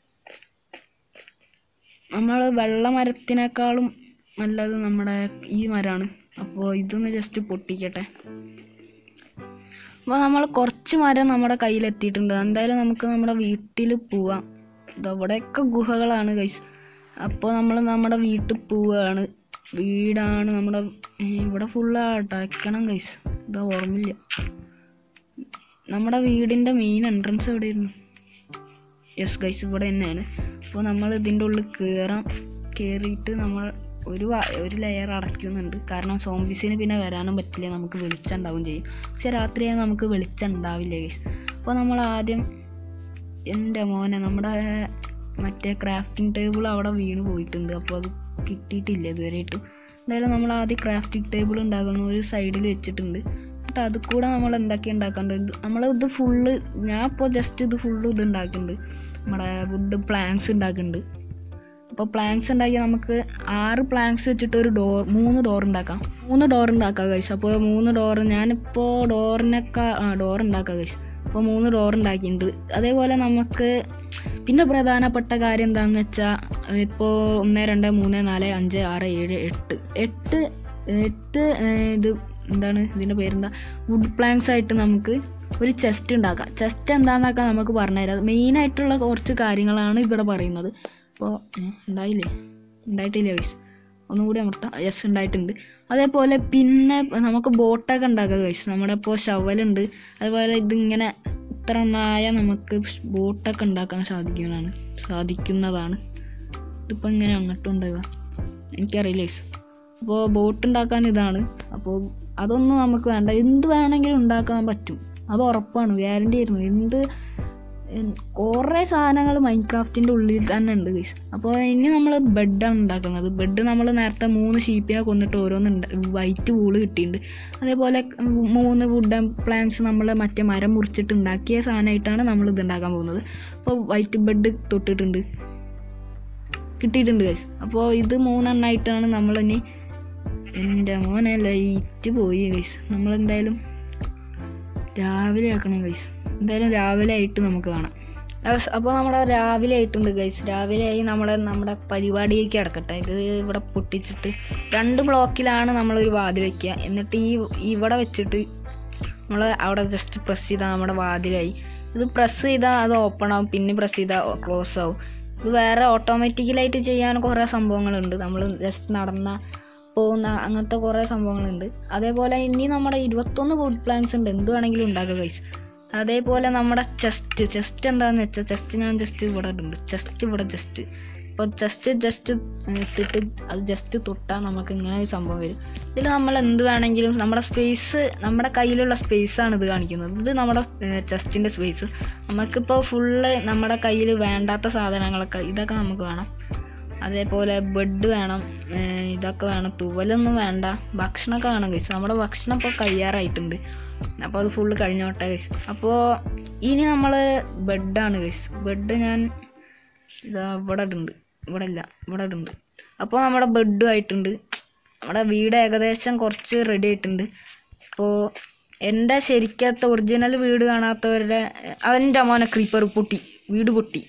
നമ്മൾ വെള്ള മരത്തിനേക്കാളും നല്ലത് നമ്മുടെ ഈ മരമാണ് അപ്പോൾ ഇതൊന്ന് ജസ്റ്റ് പൊട്ടിക്കട്ടെ അപ്പോൾ നമ്മൾ കുറച്ച് മരം നമ്മുടെ കയ്യിലെത്തിയിട്ടുണ്ട് എന്തായാലും നമുക്ക് നമ്മുടെ വീട്ടിൽ പോവാം ഇത് അവിടെയൊക്കെ ഗുഹകളാണ് ഗൈസ് അപ്പോൾ നമ്മൾ നമ്മുടെ വീട്ടിൽ പോവുകയാണ് വീടാണ് നമ്മുടെ ഉം, ഇവിടെ ഫുള്ള് അടയ്ക്കണം ഗൈസ് ഇതാ ഓർമ്മയില്ല നമ്മുടെ വീടിൻ്റെ മെയിൻ എൻട്രൻസ് എവിടെയായിരുന്നു യെസ് ഗൈസ് ഇവിടെ തന്നെയാണ് അപ്പോൾ നമ്മൾ ഇതിൻ്റെ ഉള്ളിൽ കയറാം കയറിയിട്ട് നമ്മൾ ഒരു വ- ഒരു ലെയർ അടയ്ക്കുന്നുണ്ട് കാരണം സോംബീസിന് പിന്നെ വരാനും പറ്റില്ല നമുക്ക് വെളിച്ചം ഉണ്ടാവും ചെയ്യും പക്ഷെ രാത്രിയാൽ നമുക്ക് വെളിച്ചം ഉണ്ടാവില്ല ഗൈസ് അപ്പോൾ നമ്മൾ ആദ്യം എൻ്റെ മോനെ നമ്മുടെ മറ്റേ ക്രാഫ്റ്റിംഗ് ടേബിൾ അവിടെ വീണ് പോയിട്ടുണ്ട് അപ്പോൾ അത് കിട്ടിയിട്ടില്ല ഇതുവരെയായിട്ടും എന്തായാലും നമ്മൾ ആദ്യം ക്രാഫ്റ്റിംഗ് ടേബിൾ ഉണ്ടാക്കുന്ന ഒരു സൈഡിൽ വെച്ചിട്ടുണ്ട് എന്നിട്ട് അത് കൂടെ നമ്മൾ എന്തൊക്കെ ഉണ്ടാക്കേണ്ടത് നമ്മൾ ഇത് ഫുള്ള് ഞാൻ ഇപ്പോൾ ജസ്റ്റ് ഇത് ഫുള്ള് ഇത് ഉണ്ടാക്കുന്നുണ്ട് നമ്മുടെ വുഡ് പ്ലാങ്ക്സ് ഉണ്ടാക്കുന്നുണ്ട് അപ്പോൾ പ്ലാങ്ക്സ് ഉണ്ടാക്കി നമുക്ക് ആറ് പ്ലാങ്ക്സ് വെച്ചിട്ട് ഒരു ഡോർ മൂന്ന് ഡോർ ഉണ്ടാക്കാം മൂന്ന് ഡോർ ഉണ്ടാക്കാം കഴിച്ചു അപ്പോൾ മൂന്ന് ഡോർ ഞാനിപ്പോൾ ഡോറിനൊക്കെ ആ ഡോർ ഉണ്ടാക്കാം കഴിച്ചു അപ്പോൾ മൂന്ന് ഡോർ ഉണ്ടാക്കിയിട്ടുണ്ട് അതേപോലെ നമുക്ക് പിന്നെ പ്രധാനപ്പെട്ട കാര്യം എന്താണെന്ന് വെച്ചാൽ ഇപ്പോൾ ഒന്ന് രണ്ട് മൂന്ന് നാല് അഞ്ച് ആറ് ഏഴ് എട്ട് എട്ട് എട്ട് ഏഹ്, ഇത് എന്താണ് ഇതിൻ്റെ പേരെന്താ വുഡ് പ്ലാങ്ക്സ് ആയിട്ട് നമുക്ക് ഒരു ചെസ്റ്റ് ഉണ്ടാക്കാം ചെസ്റ്റ് എന്താണെന്നൊക്കെ നമുക്ക് പറഞ്ഞുതരാം മെയിനായിട്ടുള്ള കുറച്ച് കാര്യങ്ങളാണ് ഇവിടെ പറയുന്നത് അപ്പോൾ ഉണ്ടായില്ലേ ഉണ്ടായിട്ടില്ല ഗൈസ് ഒന്നുകൂടി അമർത്താം യെസ് ഉണ്ടായിട്ടുണ്ട് അതേപോലെ പിന്നെ നമുക്ക് ബോട്ടൊക്കെ ഉണ്ടാക്കാം ഗൈസ് നമ്മുടെ ഇപ്പോൾ ഷവലുണ്ട് അതുപോലെ ഇതിങ്ങനെ ഇത്ര ഒന്നായാൽ നമുക്ക് ബോട്ടൊക്കെ ഉണ്ടാക്കാൻ സാധിക്കുന്നതാണ് സാധിക്കുന്നതാണ് ഇതിപ്പോൾ ഇങ്ങനെ അങ്ങോട്ടും ഉണ്ടാകുക എനിക്കറിയില്ല ഗൈസ് അപ്പോൾ ബോട്ട് ഉണ്ടാക്കാൻ ഇതാണ് അപ്പോൾ അതൊന്നും നമുക്ക് വേണ്ട എന്ത് വേണമെങ്കിലും ഉണ്ടാക്കാൻ പറ്റും അത് ഉറപ്പാണ് ഗ്യാരണ്ടി ആയിരുന്നു എന്ത് കുറേ സാധനങ്ങൾ മൈൻക്രാഫ്റ്റിൻ്റെ ഉള്ളിൽ തന്നെ ഉണ്ട് ഗൈസ് അപ്പോൾ ഇനി നമ്മൾ ബെഡാണ് ഉണ്ടാക്കുന്നത് ബെഡ് നമ്മൾ നേരത്തെ മൂന്ന് ഷീപ്പിനെ കൊന്നിട്ട് ഓരോന്ന് വൈറ്റ് വൂള് കിട്ടിയിട്ടുണ്ട് അതേപോലെ മൂന്ന് വുഡൻ പ്ലാന്റ്സ് നമ്മൾ മറ്റേ മരം മുറിച്ചിട്ട് ഉണ്ടാക്കിയ സാധനമായിട്ടാണ് നമ്മൾ ഇത് ഉണ്ടാക്കാൻ പോകുന്നത് അപ്പോൾ വൈറ്റ് ബെഡ് തൊട്ടിട്ടുണ്ട് കിട്ടിയിട്ടുണ്ട് ഗൈസ് അപ്പോൾ ഇത് മൂന്നെണ്ണമായിട്ടാണ് നമ്മളിനി എൻ്റെ മോനെ ലൈറ്റ് പോയി ഗൈസ് നമ്മളെന്തായാലും രാവിലെ ആക്കണം ഗൈസ് എന്തായാലും രാവിലെ ആയിട്ട് നമുക്ക് കാണാം അപ്പോൾ നമ്മുടെ രാവിലെ ആയിട്ടുണ്ട് ഗൈസ് രാവിലെ ആയി നമ്മുടെ നമ്മുടെ പരിപാടിയേക്ക് കിടക്കട്ടെ ഇത് ഇവിടെ പൊട്ടിച്ചിട്ട് രണ്ട് ബ്ലോക്കിലാണ് നമ്മളൊരു വാതിൽ വയ്ക്കുക എന്നിട്ട് ഈ ഇവിടെ വെച്ചിട്ട് നമ്മൾ അവിടെ ജസ്റ്റ് പ്രസ് ചെയ്താൽ നമ്മുടെ വാതിലായി ഇത് പ്രസ് ചെയ്താൽ അത് ഓപ്പൺ ആവും പിന്നെ പ്രസ് ചെയ്താൽ ക്ലോസ് ആവും ഇത് വേറെ ഓട്ടോമാറ്റിക്കലായിട്ട് ചെയ്യാൻ കുറേ സംഭവങ്ങളുണ്ട് നമ്മൾ ജസ്റ്റ് നടന്ന പോകുന്ന അങ്ങനത്തെ കുറേ സംഭവങ്ങളുണ്ട് അതേപോലെ ഇനി നമ്മുടെ ഇരുപത്തൊന്ന് വുഡ് പ്ലാന്റ്സ് ഉണ്ട് എന്ത് വേണമെങ്കിലും ഉണ്ടാക്കുക ഗൈസ് അതേപോലെ നമ്മുടെ ചെസ്റ്റ് ചെസ്റ്റ് എന്താണെന്ന് വെച്ചാൽ ചെസ്റ്റ് ഞാൻ ജസ്റ്റ് ഇവിടെ ഉണ്ട് ചെസ്റ്റ് ഇവിടെ ജസ്റ്റ് അപ്പോൾ ചെസ്റ്റ് ജസ്റ്റ് ഇട്ടിട്ട് അത് ജസ്റ്റ് തൊട്ടാൽ നമുക്ക് ഇങ്ങനെ ഒരു സംഭവം വരും ഇതിൽ നമ്മൾ എന്ത് വേണമെങ്കിലും നമ്മുടെ സ്പേസ് നമ്മുടെ കയ്യിലുള്ള സ്പേസാണ് ഇത് കാണിക്കുന്നത് ഇത് നമ്മുടെ ചെസ്റ്റിൻ്റെ സ്പേസ് നമുക്കിപ്പോൾ ഫുള്ള് നമ്മുടെ കയ്യിൽ വേണ്ടാത്ത സാധനങ്ങളൊക്കെ ഇതൊക്കെ നമുക്ക് വേണം അതേപോലെ ബെഡ് വേണം ഏർ ഇതൊക്കെ വേണം തുവലൊന്നും വേണ്ട ഭക്ഷണമൊക്കെ വേണം കഴിച്ചു നമ്മുടെ ഭക്ഷണം ഇപ്പോൾ കഴിയാറായിട്ടുണ്ട് അപ്പോൾ അത് ഫുള്ള് കഴിഞ്ഞോട്ടെ കഴിച്ചു അപ്പോൾ ഇനി നമ്മൾ ബെഡാണ് കഴിച്ചു ബെഡ് ഞാൻ ഇതാ ഇവിടെ ഉണ്ട് ഇവിടെ ഇല്ല ഇവിടെ ഉണ്ട് അപ്പോൾ നമ്മുടെ ബെഡും ആയിട്ടുണ്ട് നമ്മുടെ വീട് ഏകദേശം കുറച്ച് റെഡി ആയിട്ടുണ്ട് അപ്പോൾ എൻ്റെ ശരിക്കത്തെ ഒറിജിനൽ വീട് കാണാത്തവരുടെ അവൻ്റെ മോനെ ക്രീപ്പർ പൊട്ടി വീട് പൊട്ടി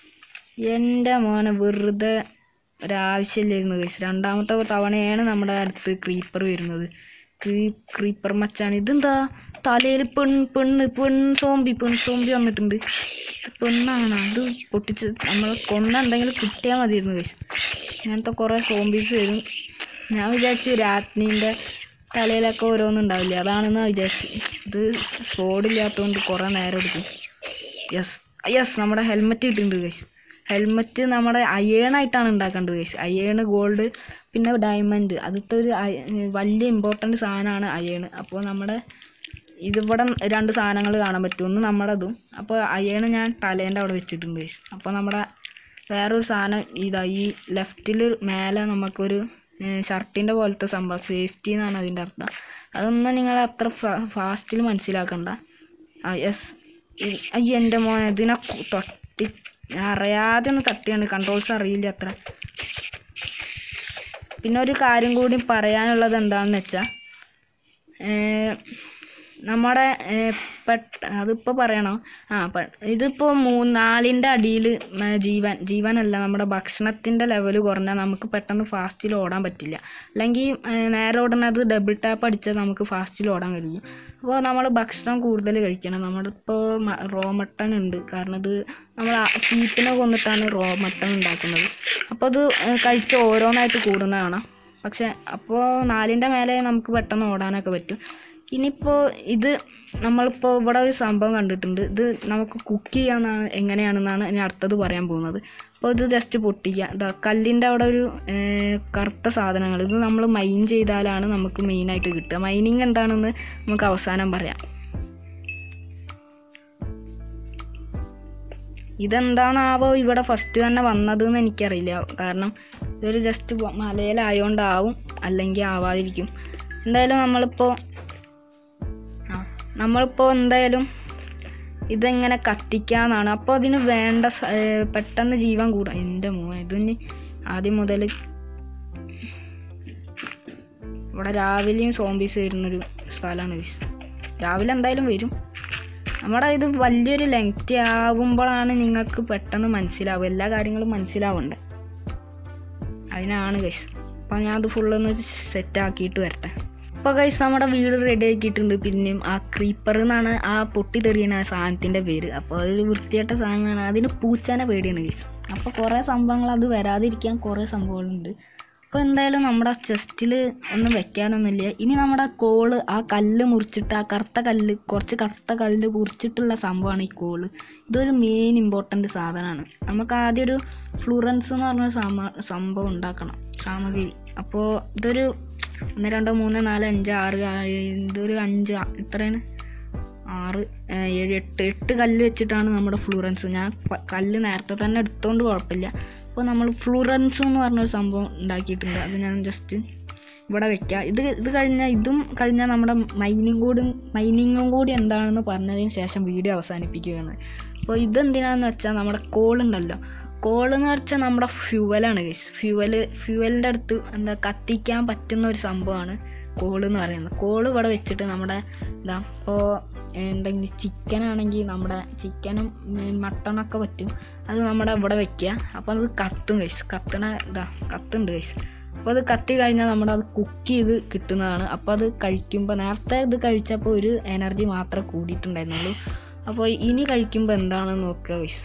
എൻ്റെ മോനെ വെറുതെ ഒരാവശ്യമില്ലായിരുന്നു കഴിച്ചു രണ്ടാമത്തെ തവണയാണ് നമ്മുടെ അടുത്ത് ക്രീപ്പർ വരുന്നത് ക്രീ ക്രീപ്പർ മച്ചാണ് ഇതെന്താ തലയിൽ പെൺ പെണ്ണ് പെൺ സോംബി പെൺ സോംബി വന്നിട്ടുണ്ട് ഇത് പെണ്ണാണ് അത് പൊട്ടിച്ച് നമ്മൾ കൊന്ന എന്തെങ്കിലും കിട്ടിയാൽ മതിയായിരുന്നു കഴിച്ചു അങ്ങനത്തെ കുറേ സോംബീസ് വരും ഞാൻ വിചാരിച്ചു രാജ്ഞീൻ്റെ തലയിലൊക്കെ ഓരോന്നുണ്ടാവില്ല അതാണെന്നാണ് വിചാരിച്ചു ഇത് സ്പോഡില്ലാത്തതുകൊണ്ട് കുറേ നേരം എടുക്കും യെസ് യെസ് നമ്മുടെ ഹെൽമെറ്റ് കിട്ടിയിട്ടുണ്ട് ഗൈസ് ഹെൽമെറ്റ് നമ്മുടെ അയേണായിട്ടാണ് ഉണ്ടാക്കേണ്ടത് ഗൈസ് അയേണ് ഗോൾഡ് പിന്നെ ഡയമണ്ട് അതിലത്തെ ഒരു അയ- വലിയ ഇമ്പോർട്ടൻ്റ് സാധനമാണ് അയേണ് അപ്പോൾ നമ്മുടെ ഇതിവിടെ രണ്ട് സാധനങ്ങൾ കാണാൻ പറ്റും ഒന്ന് നമ്മുടെ അതും അപ്പോൾ അയേണ് ഞാൻ തലേൻ്റെ അവിടെ വെച്ചിട്ടുണ്ട് ഗൈസ് അപ്പോൾ നമ്മുടെ വേറൊരു സാധനം ഇതാ ഈ ലെഫ്റ്റിൽ മേലെ നമുക്കൊരു ഷർട്ടിൻ്റെ പോലത്തെ സംഭവം സേഫ്റ്റി എന്നാണ് അതിൻ്റെ അർത്ഥം അതൊന്നും നിങ്ങൾ അത്ര ഫാസ്റ്റിൽ മനസ്സിലാക്കണ്ട ആ യെസ് അയ്യ എൻ്റെ മോനെ ഇതിനെ കു- തട്ടി ഞാൻ അറിയാതെ ഒന്ന് തട്ടിയാണ് കൺട്രോൾസ് അറിയില്ല അത്ര പിന്നെ ഒരു കാര്യം കൂടി പറയാനുള്ളത് എന്താണെന്ന് വെച്ചാൽ നമ്മുടെ ഏർ, പെട്ട അതിപ്പോൾ പറയണോ ആ പ- ഇതിപ്പോൾ മൂന്ന് നാലിൻ്റെ അടിയിൽ ജീവൻ ജീവനല്ല നമ്മുടെ ഭക്ഷണത്തിൻ്റെ ലെവൽ കുറഞ്ഞാൽ നമുക്ക് പെട്ടെന്ന് ഫാസ്റ്റിൽ ഓടാൻ പറ്റില്ല അല്ലെങ്കിൽ ഏർ, നേരെ ഓടുന്നത് ഡബിൾ ടാപ്പ് അടിച്ചാൽ നമുക്ക് ഫാസ്റ്റിൽ ഓടാൻ കഴിയും അപ്പോൾ നമ്മൾ ഭക്ഷണം കൂടുതൽ കഴിക്കണം നമ്മളിപ്പോൾ റോ മട്ടൺ ഉണ്ട് കാരണം ഇത് നമ്മൾ ഷീപ്പിനെ കൊന്നിട്ടാണ് റോ മട്ടൺ ഉണ്ടാക്കുന്നത് അപ്പോൾ അത് ഏർ, കഴിച്ച് ഓരോന്നായിട്ട് കൂടുന്നതാണ് പക്ഷെ അപ്പോൾ നാലിൻ്റെ മേലെ നമുക്ക് പെട്ടെന്ന് ഓടാനൊക്കെ പറ്റും ഇനിയിപ്പോൾ ഇത് നമ്മളിപ്പോൾ ഇവിടെ ഒരു സംഭവം കണ്ടിട്ടുണ്ട് ഇത് നമുക്ക് കുക്ക് ചെയ്യാന്നാണ് എങ്ങനെയാണെന്നാണ് ഇനി അടുത്തത് പറയാൻ പോകുന്നത് അപ്പോൾ ഇത് ജസ്റ്റ് പൊട്ടിക്കുക ഇതാ കല്ലിൻ്റെ അവിടെ ഒരു ഏർ, കറുത്ത സാധനങ്ങൾ ഇത് നമ്മൾ മൈൻ ചെയ്താലാണ് നമുക്ക് മെയിനായിട്ട് കിട്ടുക മൈനിങ് എന്താണെന്ന് നമുക്ക് അവസാനം പറയാം ഇതെന്താണാവോ ഇവിടെ ഫസ്റ്റ് തന്നെ വന്നതെന്ന് എനിക്കറിയില്ല കാരണം ഇതൊരു ജസ്റ്റ് മലയിലായോണ്ടാവും അല്ലെങ്കിൽ ആവാതിരിക്കും എന്തായാലും നമ്മളിപ്പോൾ ആ നമ്മളിപ്പോൾ എന്തായാലും ഇതെങ്ങനെ കത്തിക്കാന്നാണ് അപ്പോൾ അതിന് വേണ്ട സ- ഏ, പെട്ടെന്ന് ജീവൻ കൂടും എൻ്റെ മോൻ ഇതിന് ആദ്യം മുതൽ ഇവിടെ രാവിലെയും സോംബീസ് വരുന്നൊരു സ്ഥലമാണ് guys. രാവിലെ എന്തായാലും വരും നമ്മുടെ ഇത് വലിയൊരു ലെങ്തി ആകുമ്പോഴാണ് നിങ്ങൾക്ക് പെട്ടെന്ന് മനസ്സിലാവുക എല്ലാ കാര്യങ്ങളും മനസ്സിലാവണ്ടേ അതിനാണ് ഗൈസ് അപ്പോൾ ഞാൻ അത് ഫുള്ളൊന്ന് സെറ്റ് ആക്കിയിട്ട് വരട്ടെ അപ്പോൾ ഗൈസ് നമ്മുടെ വീട് റെഡി ആക്കിയിട്ടുണ്ട് പിന്നെയും ആ ക്രീപ്പർ എന്നാണ് ആ പൊട്ടി തെറിയുന്ന ആ സാധനത്തിൻ്റെ പേര് അപ്പോൾ അതൊരു വൃത്തിയായിട്ട സാധനമാണ് അതിന് പൂച്ചേനെ പേടിയാണ് ഗൈസ് അപ്പോൾ കുറേ സംഭവങ്ങൾ അത് വരാതിരിക്കാൻ കുറേ സംഭവങ്ങളുണ്ട് അപ്പോൾ എന്തായാലും നമ്മുടെ ചെസ്റ്റിൽ ഒന്നും വെക്കാനൊന്നുമില്ല ഇനി നമ്മുടെ കോള് ആ കല്ല് മുറിച്ചിട്ട് ആ കറുത്ത കല്ല് കുറച്ച് കറുത്ത കല്ല് മുറിച്ചിട്ടുള്ള സംഭവമാണ് ഈ കോള് ഇതൊരു മെയിൻ ഇമ്പോർട്ടൻ്റ് സാധനമാണ് നമുക്ക് ആദ്യം ഒരു ഫ്ലൂറൻസ് എന്ന് പറഞ്ഞ സമ സംഭവം ഉണ്ടാക്കണം സാമഗ്രി അപ്പോൾ ഇതൊരു ഒന്ന് രണ്ട് മൂന്ന് നാല് അഞ്ച് ആറ് ആ- ഇതൊരു അഞ്ച് ആ- ഇത്രയാണ് ആറ് ഏ, ഏഴ് എട്ട് എട്ട് കല്ല് വെച്ചിട്ടാണ് നമ്മുടെ ഫ്ലൂറൻസ് ഞാൻ പ- കല്ല് നേരത്തെ തന്നെ എടുത്തോണ്ട് കുഴപ്പമില്ല അപ്പോൾ നമ്മൾ ഫ്ലൂറൻസ് എന്ന് പറഞ്ഞൊരു സംഭവം ഉണ്ടാക്കിയിട്ടുണ്ട് അത് ഞാൻ ജസ്റ്റ് ഇവിടെ വെക്കാം ഇത് ഇത് കഴിഞ്ഞാൽ ഇതും കഴിഞ്ഞാൽ നമ്മുടെ മൈനിങ് കൂടി മൈനിങ്ങും കൂടി എന്താണെന്ന് പറഞ്ഞതിന് ശേഷം വീഡിയോ അവസാനിപ്പിക്കുകയാണ് അപ്പോൾ ഇതെന്തിനാണെന്ന് വെച്ചാൽ നമ്മുടെ കോൾ ഉണ്ടല്ലോ കോൾ എന്ന് വെച്ചാൽ നമ്മുടെ ഫ്യൂവലാണ് ഗൈസ് ഫ്യൂവല് ഫ്യൂവലിൻ്റെ അടുത്ത് എന്താ കത്തിക്കാൻ പറ്റുന്ന ഒരു സംഭവമാണ് കോൾ എന്ന് പറയുന്നത് കോൾ ഇവിടെ വെച്ചിട്ട് നമ്മുടെ എന്താ ഇപ്പോൾ എന്തെങ്കിലും ചിക്കൻ ആണെങ്കിൽ നമ്മുടെ ചിക്കനും മട്ടണൊക്കെ പറ്റും അത് നമ്മുടെ ഇവിടെ വെക്കുക അപ്പോൾ അത് കത്തും കഴിച്ച് കത്തണ ഇതാ കത്തുണ്ട് കഴിച്ച് അപ്പോൾ അത് കത്തി കഴിഞ്ഞാൽ നമ്മുടെ അത് കുക്ക് ചെയ്ത് കിട്ടുന്നതാണ് അപ്പോൾ അത് കഴിക്കുമ്പോൾ നേരത്തെ ഇത് കഴിച്ചപ്പോൾ ഒരു എനർജി മാത്രമേ കൂടിയിട്ടുണ്ടായിരുന്നുള്ളൂ അപ്പോൾ ഇനി കഴിക്കുമ്പോൾ എന്താണെന്ന് നോക്കുക ഗൈസ്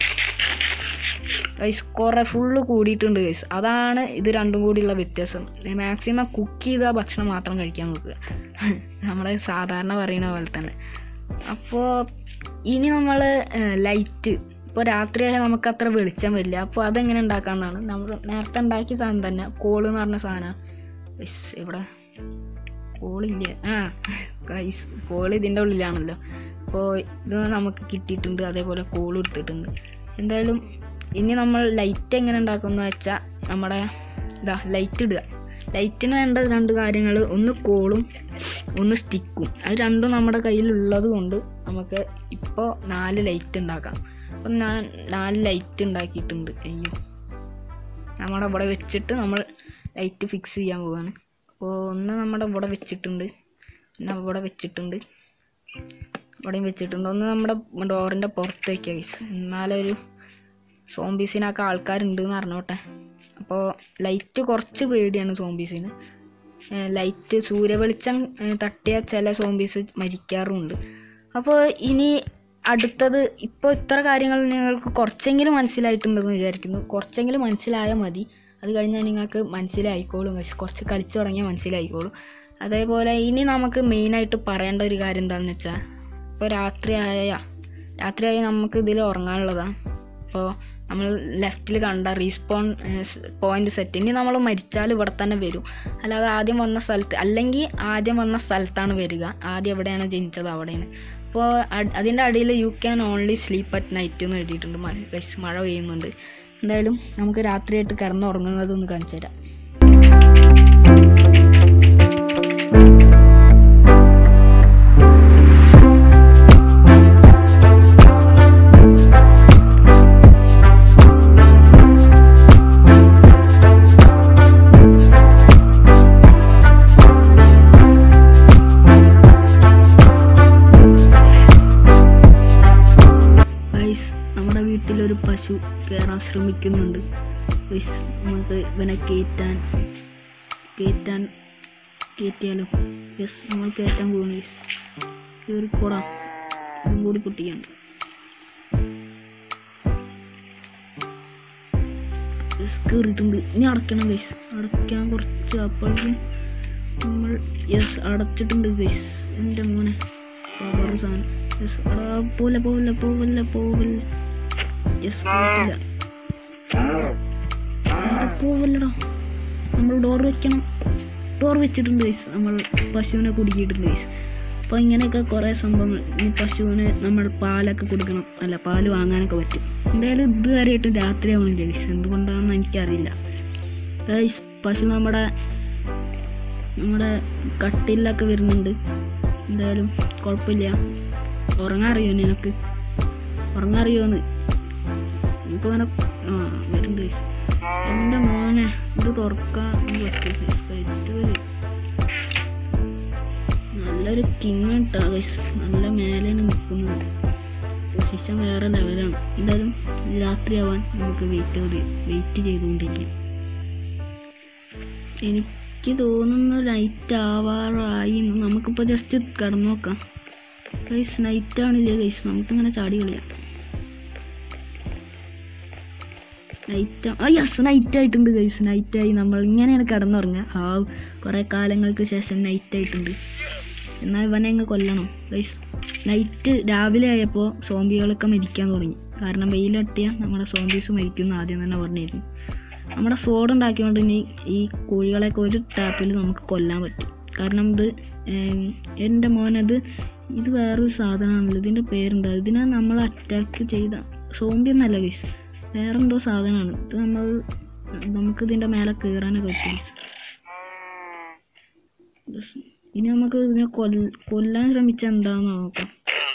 ഗൈസ് കുറേ ഫുള്ള് കൂടിയിട്ടുണ്ട് ഗൈസ് അതാണ് ഇത് രണ്ടും കൂടിയുള്ള വ്യത്യാസം മാക്സിമം കുക്ക് ചെയ്ത ഭക്ഷണം മാത്രം കഴിക്കാൻ നോക്കുക നമ്മൾ സാധാരണ പറയുന്ന പോലെ തന്നെ അപ്പോൾ ഇനി നമ്മൾ ലൈറ്റ് ഇപ്പോൾ രാത്രിയായാൽ നമുക്ക് അത്ര വെളിച്ചം വരില്ല അപ്പോൾ അതെങ്ങനെ ഉണ്ടാക്കാമെന്നാണ് നമ്മൾ നേരത്തെ ഉണ്ടാക്കിയ സാധനം തന്നെ കോള് എന്ന് പറഞ്ഞ സാധനമാണ് ഗൈസ് ഇവിടെ കോളില്ല ആ ഗൈസ് കോള് ഇതിൻ്റെ ഉള്ളിലാണല്ലോ അപ്പോൾ ഇത് നമുക്ക് കിട്ടിയിട്ടുണ്ട് അതേപോലെ കോൾ എടുത്തിട്ടുണ്ട് എന്തായാലും ഇനി നമ്മൾ ലൈറ്റ് എങ്ങനെ ഉണ്ടാക്കുമെന്ന് വെച്ചാൽ നമ്മുടെ ഇതാ ലൈറ്റ് ഇടുക ലൈറ്റിന് വേണ്ട രണ്ട് കാര്യങ്ങൾ ഒന്ന് കോളും ഒന്ന് സ്റ്റിക്കും അത് രണ്ടും നമ്മുടെ കയ്യിലുള്ളത് കൊണ്ട് നമുക്ക് ഇപ്പോൾ നാല് ലൈറ്റ് ഉണ്ടാക്കാം അപ്പം ഞാൻ നാല് ലൈറ്റ് ഉണ്ടാക്കിയിട്ടുണ്ട് അയ്യോ നമ്മുടെ ഇവിടെ വെച്ചിട്ട് നമ്മൾ ലൈറ്റ് ഫിക്സ് ചെയ്യാൻ പോവാണ് അപ്പോൾ ഒന്ന് നമ്മുടെ ഇവിടെ വെച്ചിട്ടുണ്ട് പിന്നെ ഇവിടെ വെച്ചിട്ടുണ്ട് ഇവിടെയും വെച്ചിട്ടുണ്ട് ഒന്ന് നമ്മുടെ ഡോറിൻ്റെ പുറത്ത് വയ്ക്കുക ഗൈസ് എന്നാലേ ഒരു സോംബീസിനൊക്കെ ആൾക്കാരുണ്ട് എന്ന് അറിഞ്ഞോട്ടെ അപ്പോൾ ലൈറ്റ് കുറച്ച് പേടിയാണ് സോംബീസിന് ലൈറ്റ് സൂര്യവെളിച്ചം ഏഹ്, തട്ടിയ ചില സോംബീസ് മരിക്കാറുമുണ്ട് അപ്പോൾ ഇനി അടുത്തത് ഇപ്പോൾ ഇത്ര കാര്യങ്ങൾ നിങ്ങൾക്ക് കുറച്ചെങ്കിലും മനസ്സിലായിട്ടുണ്ടെന്ന് വിചാരിക്കുന്നു കുറച്ചെങ്കിലും മനസ്സിലായാൽ മതി അത് കഴിഞ്ഞാൽ നിങ്ങൾക്ക് മനസ്സിലായിക്കോളും guys. കുറച്ച് കളിച്ചു തുടങ്ങിയാൽ മനസ്സിലായിക്കോളും അതേപോലെ ഇനി നമുക്ക് മെയിനായിട്ട് പറയേണ്ട ഒരു കാര്യം എന്താണെന്ന് വെച്ചാൽ ഇപ്പോൾ രാത്രിയായ രാത്രിയായി നമുക്ക് ഇതിൽ ഉറങ്ങാനുള്ളതാണ് അപ്പോൾ നമ്മൾ ലെഫ്റ്റിൽ കണ്ട റീസ്പോൺ പോയിന്റ് സെറ്റ് ഇനി നമ്മൾ മരിച്ചാൽ ഇവിടെ തന്നെ വരും അല്ലാതെ ആദ്യം വന്ന സ്ഥലത്ത് അല്ലെങ്കിൽ ആദ്യം വന്ന സ്ഥലത്താണ് വരിക ആദ്യം എവിടെയാണ് ജനിച്ചത് അവിടെയാണ് അപ്പോൾ അതിൻ്റെ അടിയിൽ you can only sleep at night എന്ന് എഴുതിയിട്ടുണ്ട് മ- guys, മഴ പെയ്യുന്നുണ്ട് എന്തായാലും നമുക്ക് രാത്രിയായിട്ട് കിടന്നുറങ്ങുന്നതൊന്ന് കാണിച്ചു തരാം ഗൈസ് നമ്മുടെ വീട്ടിലൊരു പശു കയറാൻ ശ്രമിക്കുന്നുണ്ട് ഗൈസ് നമുക്ക് ഇവനെ കയറ്റാൻ കയറ്റാൻ കയറ്റിയാലോ യെസ് നമ്മൾ കയറ്റാൻ പോകുന്നു ഗൈസ് കയറിക്കോടാ ഇതും കൂടി പൊട്ടിയാണ് യെസ് കയറിയിട്ടുണ്ട് ഇനി അടയ്ക്കണം ഗൈസ് അടയ്ക്കാൻ കുറച്ച് അപ്പോഴേക്കും നമ്മൾ യെസ് അടച്ചിട്ടുണ്ട് ഗൈസ് എൻ്റെ മോനെ പവർ സാധനം യെസ് എടാ പോലെ പോവില്ല പോവില്ല പോവില്ല യെസ് പോവില്ല പോവില്ലടാ നമ്മൾ ഡോർ വെക്കണം ഡോർ വെച്ചിട്ടുണ്ട് ഗൈസ് നമ്മൾ പശുവിനെ കുടുക്കിയിട്ടുണ്ട് ഗൈസ് അപ്പോൾ ഇങ്ങനെയൊക്കെ കുറേ സംഭവങ്ങൾ ഇനി പശുവിന് നമ്മൾ പാലൊക്കെ കൊടുക്കണം അല്ല പാല് വാങ്ങാനൊക്കെ പറ്റും എന്തായാലും ഇതുവരെയായിട്ട് രാത്രിയാവണില്ല ഗൈസ് എന്തുകൊണ്ടാണെന്ന് എനിക്കറിയില്ല ഗൈസ് പശു നമ്മുടെ നമ്മുടെ കട്ടിലൊക്കെ വരുന്നുണ്ട് എന്തായാലും കുഴപ്പമില്ല ഉറങ്ങാറിയോ നിനക്ക് ഉറങ്ങാറിയോന്ന് എനിക്ക് അങ്ങനെ ആ വരുന്നുണ്ട് guys. എൻ്റെ മോനെ ഇത് തുറക്കാൻ പറ്റും guys. കരുത്ത് നല്ലൊരു കിങ് കേട്ടോ ഗൈസ് നല്ല മേലെയാണ് നിൽക്കുന്നത് പൊസിഷൻ വേറെ ലെവലാണ് എന്തായാലും രാത്രിയാവാൻ നമുക്ക് വെയിറ്റ് വെയിറ്റ് ചെയ്തുകൊണ്ടിരിക്കാം എനിക്ക് തോന്നുന്നു നൈറ്റ് ആവാറായി എന്ന്. നമുക്കിപ്പോൾ ജസ്റ്റ് കിടന്നു നോക്കാം ഗൈസ് നൈറ്റ് ആണില്ലേ ഗൈസ് നമുക്കിങ്ങനെ ചാടി കളിയാം നൈറ്റ് ആ യെസ് നൈറ്റ് ആയിട്ടുണ്ട് ഗൈസ് നൈറ്റ് ആയി നമ്മൾ ഇങ്ങനെയാണ് കിടന്നുറങ്ങുക ആ കുറേ കാലങ്ങൾക്ക് ശേഷം നൈറ്റ് ആയിട്ടുണ്ട് എന്നാൽ ഇവനെ അങ്ങ് കൊല്ലണം ഗൈസ് നൈറ്റ് രാവിലെ ആയപ്പോൾ സോംബികളൊക്കെ മരിക്കാൻ തുടങ്ങി കാരണം വെയിലട്ടിയാൽ നമ്മുടെ സോംബീസ് മരിക്കും എന്ന് ആദ്യം തന്നെ പറഞ്ഞിരുന്നു നമ്മുടെ സോഡ് ഉണ്ടാക്കിയോണ്ട് ഇനി ഈ കോഴികളെയൊക്കെ ഒരു ടാപ്പിൽ നമുക്ക് കൊല്ലാൻ പറ്റും കാരണം ഇത് ഏം, എൻ്റെ മോനത് ഇത് വേറൊരു സാധനമാണല്ലോ ഇതിൻ്റെ പേരെന്താ ഇതിനെ നമ്മൾ അറ്റാക്ക് ചെയ്ത സോംബി ഒന്നല്ല ഗൈസ് വേറെന്തോ സാധനമാണ് ഇത് നമ്മൾ നമുക്ക് ഇതിൻ്റെ മേലെ കയറാനൊക്കെ പറ്റും ഗൈസ് Yes. ഇനി നമുക്ക് ഇതിനെ കൊല്ല കൊല്ലാൻ ശ്രമിച്ചാൽ എന്താന്ന് നോക്കാം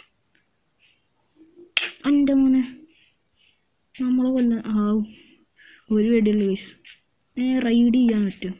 എൻ്റെ മോനെ നമ്മളെ കൊല്ലാൻ ആവും ഒരു വെടിയുള്ളൂ ഗൈസ് റൈഡ് ചെയ്യാൻ പറ്റും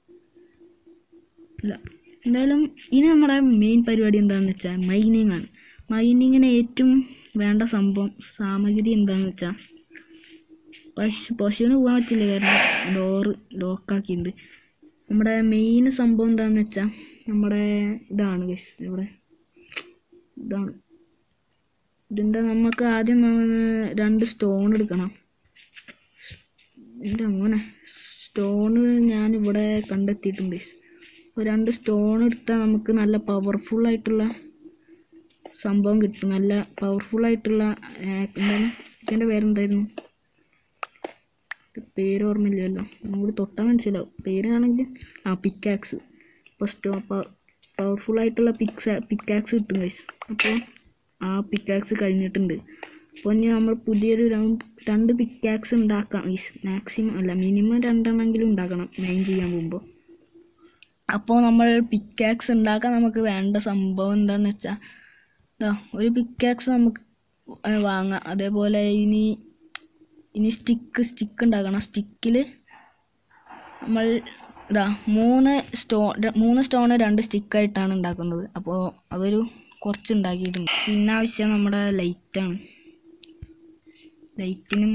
ഇല്ല എന്തായാലും ഇനി നമ്മുടെ മെയിൻ പരിപാടി എന്താണെന്ന് വെച്ചാൽ മൈനിങ് ആണ് മൈനിങ്ങിന് ഏറ്റവും വേണ്ട സംഭവം സാമഗ്രി എന്താണെന്ന് വെച്ചാൽ പശു പശുവിന് പോകാൻ പറ്റില്ല കാരണം ഡോറ് ലോക്കാക്കിയിട്ടുണ്ട് നമ്മുടെ മെയിൻ സംഭവം എന്താണെന്ന് വെച്ചാൽ നമ്മുടെ ഇതാണ് ഗൈസ് ഇവിടെ ഇതാണ് ഇതിൻ്റെ നമുക്ക് ആദ്യം നമ്മ- രണ്ട് സ്റ്റോൺ എടുക്കണം എൻ്റെ മോനെ സ്റ്റോണ് ഞാനിവിടെ കണ്ടെത്തിയിട്ടുണ്ട് ഗൈസ് അപ്പോൾ രണ്ട് സ്റ്റോൺ എടുത്താൽ നമുക്ക് നല്ല പവർഫുൾ ആയിട്ടുള്ള സംഭവം കിട്ടും നല്ല പവർഫുൾ ആയിട്ടുള്ള ആ, എന്താണ് ഇതിൻ്റെ പേരെന്തായിരുന്നു ഇത് പേര് ഓർമ്മയില്ലല്ലോ നമുക്ക് തൊട്ടാൽ മനസ്സിലാവും പേരാണെങ്കിൽ ആ പിക്കാക്സ് ഇപ്പോൾ സ്റ്റോ പവർഫുൾ ആയിട്ടുള്ള പിക്സ് പിക്കാക്സ് കിട്ടും ഗൈസ് അപ്പോൾ ആ പിക്കാക്സ് കഴിഞ്ഞിട്ടുണ്ട് അപ്പോൾ ഇനി നമ്മൾ പുതിയൊരു രണ്ട് രണ്ട് പിക്കാക്സ് ഉണ്ടാക്കാം ഗൈസ് മാക്സിമം അല്ല മിനിമം രണ്ടെണ്ണെങ്കിലും ഉണ്ടാക്കണം മൈൻ ചെയ്യാൻ പോകുമ്പോൾ അപ്പോൾ നമ്മൾ പിക്കാക്സ് ഉണ്ടാക്കാൻ നമുക്ക് വേണ്ട സംഭവം എന്താണെന്ന് വെച്ചാൽ ഇതാ ഒരു പിക്കാക്സ് നമുക്ക് ഏ, വാങ്ങാം അതേപോലെ ഇനി ഇനി സ്റ്റിക്ക് സ്റ്റിക്ക് ഉണ്ടാക്കണം സ്റ്റിക്കിൽ നമ്മൾ ഇതാ മൂന്ന് സ്റ്റോ മൂന്ന് സ്റ്റോണ് രണ്ട് സ്റ്റിക്കായിട്ടാണ് ഉണ്ടാക്കുന്നത് അപ്പോൾ അതൊരു കുറച്ച് ഉണ്ടാക്കിയിട്ടുണ്ട് പിന്നെ ആവശ്യം നമ്മുടെ ലൈറ്റാണ് ലൈറ്റിനും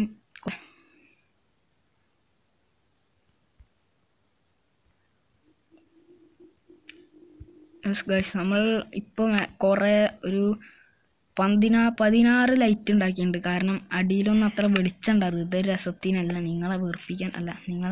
യെസ് ഗൈസ് നമ്മൾ ഇപ്പോൾ കുറേ ഒരു പന്തിനാ പതിനാറ് ലൈറ്റ് ഉണ്ടാക്കിയിട്ടുണ്ട് കാരണം അടിയിലൊന്നും അത്ര വെളിച്ചം ഉണ്ടായിരുന്നു ഇത് രസത്തിനല്ല നിങ്ങളെ വീർപ്പിക്കാൻ അല്ല നിങ്ങളെ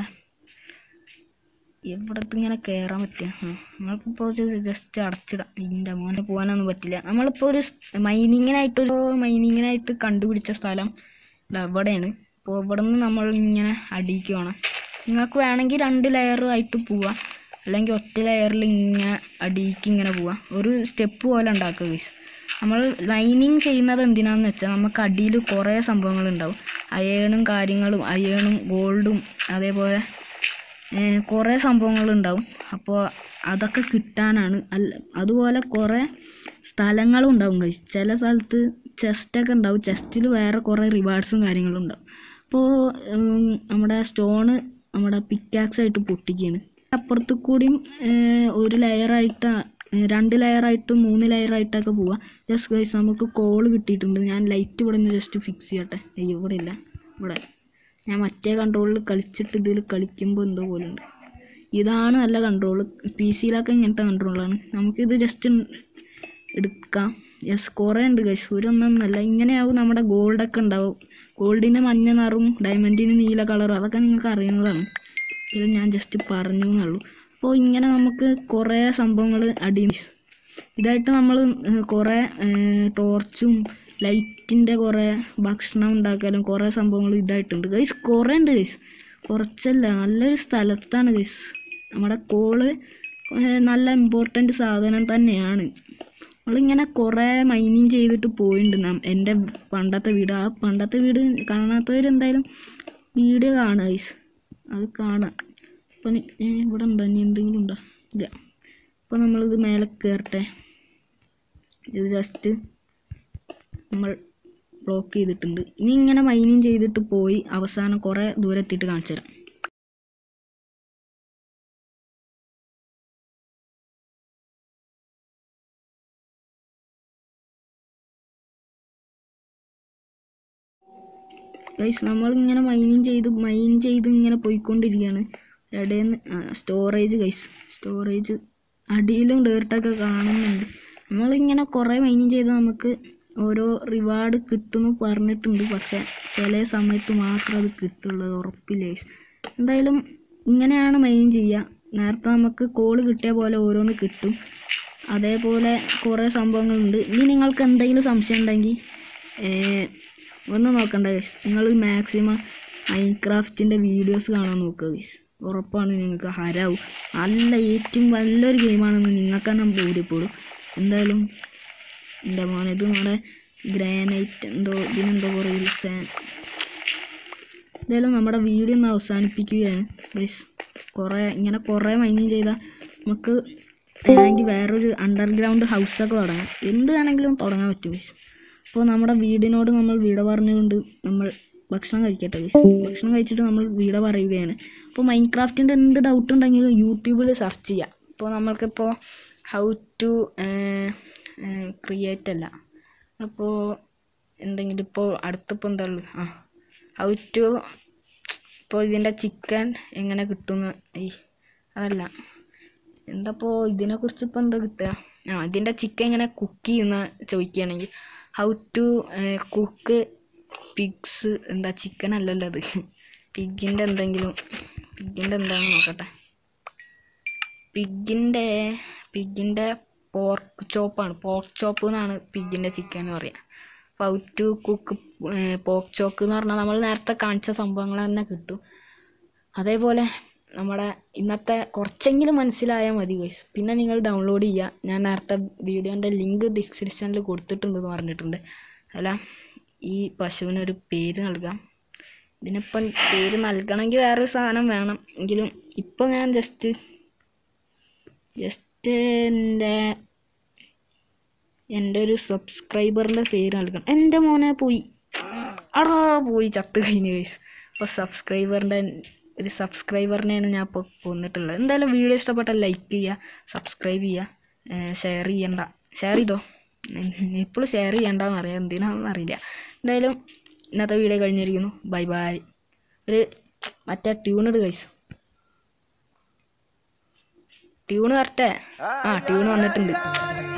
എവിടത്ത് ഇങ്ങനെ കയറാൻ പറ്റുക നമ്മൾക്കിപ്പോൾ ജസ്റ്റ് അടച്ചിടാം ഇതിൻ്റെ മോനെ പോകാനൊന്നും പറ്റില്ല നമ്മളിപ്പോൾ ഒരു മൈനിങ്ങിനായിട്ടൊരു മൈനിങ്ങിനായിട്ട് കണ്ടുപിടിച്ച സ്ഥലം ദാ ഇവിടെയാണ് അപ്പോൾ ഇവിടെ നിന്ന് നമ്മൾ ഇങ്ങനെ അടിയിക്ക് വേണം നിങ്ങൾക്ക് വേണമെങ്കിൽ രണ്ട് ലെയറുമായിട്ട് പോവാം അല്ലെങ്കിൽ ഒറ്റ ലെയറിൽ ഇങ്ങനെ അടിയിക്ക് ഇങ്ങനെ പോവാം ഒരു സ്റ്റെപ്പ് പോലെ ഉണ്ടാക്കുക ഗൈസ് നമ്മൾ മൈനിങ് ചെയ്യുന്നത് എന്തിനാന്ന് വെച്ചാൽ നമുക്ക് അടിയിൽ കുറേ സംഭവങ്ങൾ ഉണ്ടാവും അയേണും കാര്യങ്ങളും അയേണും ഗോൾഡും അതേപോലെ ഏഹ് കുറേ സംഭവങ്ങളുണ്ടാവും അപ്പോൾ അതൊക്കെ കിട്ടാനാണ് അല്ല അതുപോലെ കുറേ സ്ഥലങ്ങളും ഉണ്ടാവും കഴിച്ച് ചില സ്ഥലത്ത് ചെസ്റ്റൊക്കെ ഉണ്ടാവും ചെസ്റ്റിൽ വേറെ കുറേ റിവാർഡ്സും കാര്യങ്ങളും ഉണ്ടാവും അപ്പോൾ നമ്മുടെ സ്റ്റോണ് നമ്മുടെ പിക്കാക്സ് ആയിട്ട് പൊട്ടിക്കുകയാണ് അപ്പുറത്ത് കൂടിയും ഏഹ് ഒരു ലെയറായിട്ട് രണ്ട് ലെയറായിട്ടും മൂന്ന് ലെയറായിട്ടൊക്കെ പോവാം ജസ്റ്റ് ഗൈസ് നമുക്ക് കോള് കിട്ടിയിട്ടുണ്ട് ഞാൻ ലൈറ്റ് ഇവിടെ നിന്ന് ജസ്റ്റ് ഫിക്സ് ചെയ്യട്ടെ അയ്യോ ഇവിടെ ഇല്ല ഇവിടെ ഞാൻ മറ്റേ കൺട്രോളിൽ കളിച്ചിട്ട് ഇതിൽ കളിക്കുമ്പോൾ എന്തോ പോലെ ഉണ്ട് ഇതാണ് നല്ല കൺട്രോൾ പി സിയിലൊക്കെ ഇങ്ങനത്തെ കൺട്രോളാണ് നമുക്കിത് ജസ്റ്റ് എടുക്കാം യെസ് കുറേ ഉണ്ട് ഗൈസ് ഒരു ഒന്നൊന്നല്ല ഇങ്ങനെയാവും നമ്മുടെ ഗോൾഡൊക്കെ ഉണ്ടാവും ഗോൾഡിന് മഞ്ഞ നിറവും ഡയമണ്ടിന് നീല കളറും അതൊക്കെ നിങ്ങൾക്ക് അറിയുന്നതാണ് ഇത് ഞാൻ ജസ്റ്റ് പറഞ്ഞു എന്നുള്ളൂ അപ്പോൾ ഇങ്ങനെ നമുക്ക് കുറേ സംഭവങ്ങൾ അടി ഇതായിട്ട് നമ്മൾ കുറേ ടോർച്ചും ലൈറ്റിൻ്റെ കുറേ ഭക്ഷണം ഉണ്ടാക്കലും കുറേ സംഭവങ്ങൾ ഇതായിട്ടുണ്ട് ഗൈസ് കുറേ ഉണ്ട് ഗൈസ് കുറച്ചല്ല നല്ലൊരു സ്ഥലത്താണ് ഗൈസ് നമ്മുടെ കോള് ഏഹ് നല്ല ഇമ്പോർട്ടൻ്റ് സാധനം തന്നെയാണ് നമ്മളിങ്ങനെ കുറേ മൈനിങ് ചെയ്തിട്ട് പോയിട്ടുണ്ട് നം- എൻ്റെ പണ്ടത്തെ വീട് ആ പണ്ടത്തെ വീട് കാണാത്തവരെന്തായാലും വീഡിയോ കാണുക ഗൈസ് അത് കാണാം അപ്പം ഇവിടെ ഉണ്ടോ ഇനി എന്തെങ്കിലും ഉണ്ടോ ഇല്ല അപ്പോൾ നമ്മളിത് മേലെ കയറട്ടെ ഇത് ജസ്റ്റ് നമ്മൾ ബ്ലോക്ക് ചെയ്തിട്ടുണ്ട് ഇനി ഇങ്ങനെ മൈനിങ് ചെയ്തിട്ട് പോയി അവസാനം കുറേ ദൂരെ എത്തിയിട്ട് കാണിച്ചു തരാം ഗൈസ് നമ്മളിങ്ങനെ മൈനിങ് ചെയ്ത് മൈൻ ചെയ്ത് ഇങ്ങനെ പോയിക്കൊണ്ടിരിക്കുകയാണ് ഇടയിൽ സ്റ്റോറേജ് ഗൈസ് സ്റ്റോറേജ് അടിയിലും ഡേർട്ടൊക്കെ കാണുന്നുണ്ട് നമ്മളിങ്ങനെ കുറേ മൈനിങ് ചെയ്ത് നമുക്ക് ഓരോ റിവാർഡ് കിട്ടുമെന്ന് പറഞ്ഞിട്ടുണ്ട് പക്ഷേ ചില സമയത്ത് മാത്രം അത് കിട്ടുള്ളൂ അത് ഉറപ്പില്ല ഗൈസ് എന്തായാലും ഇങ്ങനെയാണ് മൈൻ ചെയ്യുക നേരത്തെ നമുക്ക് കോള് കിട്ടിയ പോലെ ഓരോന്ന് കിട്ടും അതേപോലെ കുറേ സംഭവങ്ങളുണ്ട് ഇനി നിങ്ങൾക്ക് എന്തെങ്കിലും സംശയം ഉണ്ടെങ്കിൽ ഒന്നും നോക്കണ്ട ഗൈസ് നിങ്ങൾ മാക്സിമം മൈൻക്രാഫ്റ്റിൻ്റെ വീഡിയോസ് കാണാൻ നോക്കുക ഗൈസ് ഉറപ്പാണ് നിങ്ങൾക്ക് ഹരാവും നല്ല ഏറ്റവും നല്ലൊരു ഗെയിമാണെന്ന് നിങ്ങൾക്ക് തന്നെ ബോധ്യപ്പെടും എന്തായാലും എൻ്റെ മോനെ ഇത് നമ്മുടെ ഗ്രാനൈറ്റ് എന്തോ ഇതിനെന്തോ പറയില്ല സാൻ എന്തായാലും നമ്മുടെ വീഡിയോ ഒന്ന് അവസാനിപ്പിക്കുകയാണ് ഗൈസ് കുറേ ഇങ്ങനെ കുറേ മൈനിങ് ചെയ്താൽ നമുക്ക് വേണമെങ്കിൽ വേറൊരു അണ്ടർഗ്രൗണ്ട് ഹൗസൊക്കെ തുടങ്ങാം എന്ത് വേണമെങ്കിലും തുടങ്ങാൻ പറ്റും ഗൈസ് അപ്പോൾ നമ്മുടെ വീടിനോട് നമ്മൾ വീട് പറഞ്ഞുകൊണ്ട് നമ്മൾ ഭക്ഷണം കഴിക്കട്ടെ ഗൈസ് ഭക്ഷണം കഴിച്ചിട്ട് നമ്മൾ വീട് പറയുകയാണ് അപ്പോൾ മൈൻക്രാഫ്റ്റിൻ്റെ എന്ത് ഡൗട്ട് ഉണ്ടെങ്കിലും യൂട്യൂബിൽ സെർച്ച് ചെയ്യാം ഇപ്പോൾ നമ്മൾക്കിപ്പോൾ ഹൗ ടു ക്രിയേറ്റ് അല്ല അപ്പോൾ എന്തെങ്കിലും ഇപ്പോൾ അടുത്തിപ്പോൾ എന്താ ഉള്ളത് ആ ഹൗ ടു ഇപ്പോൾ ഇതിൻ്റെ ചിക്കൻ എങ്ങനെ കിട്ടുമെന്ന് ഈ അതല്ല എന്താപ്പോൾ ഇതിനെക്കുറിച്ച് ഇപ്പോൾ എന്താ കിട്ടുക ആ ഇതിൻ്റെ ചിക്കൻ എങ്ങനെ കുക്ക് ചെയ്യുന്ന ചോദിക്കുകയാണെങ്കിൽ ഹൗ ടു കുക്ക് പിഗ്സ് എന്താ ചിക്കൻ അല്ലല്ലോ അത് പിഗിൻ്റെ എന്തെങ്കിലും പിഗിൻ്റെ എന്താണെന്ന് നോക്കട്ടെ പിഗിൻ്റെ പിഗിൻ്റെ പോർക്ക് ചോപ്പാണ് പോർക്ക് ചോപ്പ് എന്നാണ് പിഗിൻ്റെ ചിക്കൻ എന്ന് പറയുക how to cook pork chop എന്ന് പറഞ്ഞാൽ നമ്മൾ നേരത്തെ കാണിച്ച സംഭവങ്ങൾ തന്നെ കിട്ടും അതേപോലെ നമ്മുടെ ഇന്നത്തെ കുറച്ചെങ്കിലും മനസ്സിലായാൽ മതി ഗൈസ് പിന്നെ നിങ്ങൾ ഡൗൺലോഡ് ചെയ്യുക ഞാൻ നേരത്തെ വീഡിയോൻ്റെ ലിങ്ക് ഡിസ്ക്രിപ്ഷനിൽ കൊടുത്തിട്ടുണ്ടെന്ന് പറഞ്ഞിട്ടുണ്ട് അല്ല ഈ പശുവിനൊരു പേര് നൽകാം ഇതിനിപ്പം പേര് നൽകണമെങ്കിൽ വേറൊരു സാധനം വേണം എങ്കിലും ഇപ്പം ഞാൻ ജസ്റ്റ് ജസ്റ്റ് എൻ്റെ എൻ്റെ ഒരു സബ്സ്ക്രൈബറിൻ്റെ പേര് നൽകണം എൻ്റെ മോനെ പോയി അടാ പോയി ചത്ത് കഴിഞ്ഞു ഗൈസ് അപ്പോൾ സബ്സ്ക്രൈബറിൻ്റെ ഒരു സബ്സ്ക്രൈബറിനെയാണ് ഞാൻ ഇപ്പോൾ കൊന്നിട്ടുള്ളത് എന്തായാലും വീഡിയോ ഇഷ്ടപ്പെട്ടാൽ ലൈക്ക് ചെയ്യുക സബ്സ്ക്രൈബ് ചെയ്യുക ഷെയർ ചെയ്യണ്ട ഷെയർ ചെയ്തോ ഇപ്പോഴും ഷെയർ ചെയ്യണ്ടെന്ന് അറിയാം എന്തിനാണെന്ന് അറിയില്ല എന്തായാലും ഇന്നത്തെ വീഡിയോ കഴിഞ്ഞിരിക്കുന്നു ബൈ ബൈ ഒരു മറ്റേ ട്യൂണിട് കൈസ് ട്യൂണ് വരട്ടെ ആ ട്യൂണ് വന്നിട്ടുണ്ട്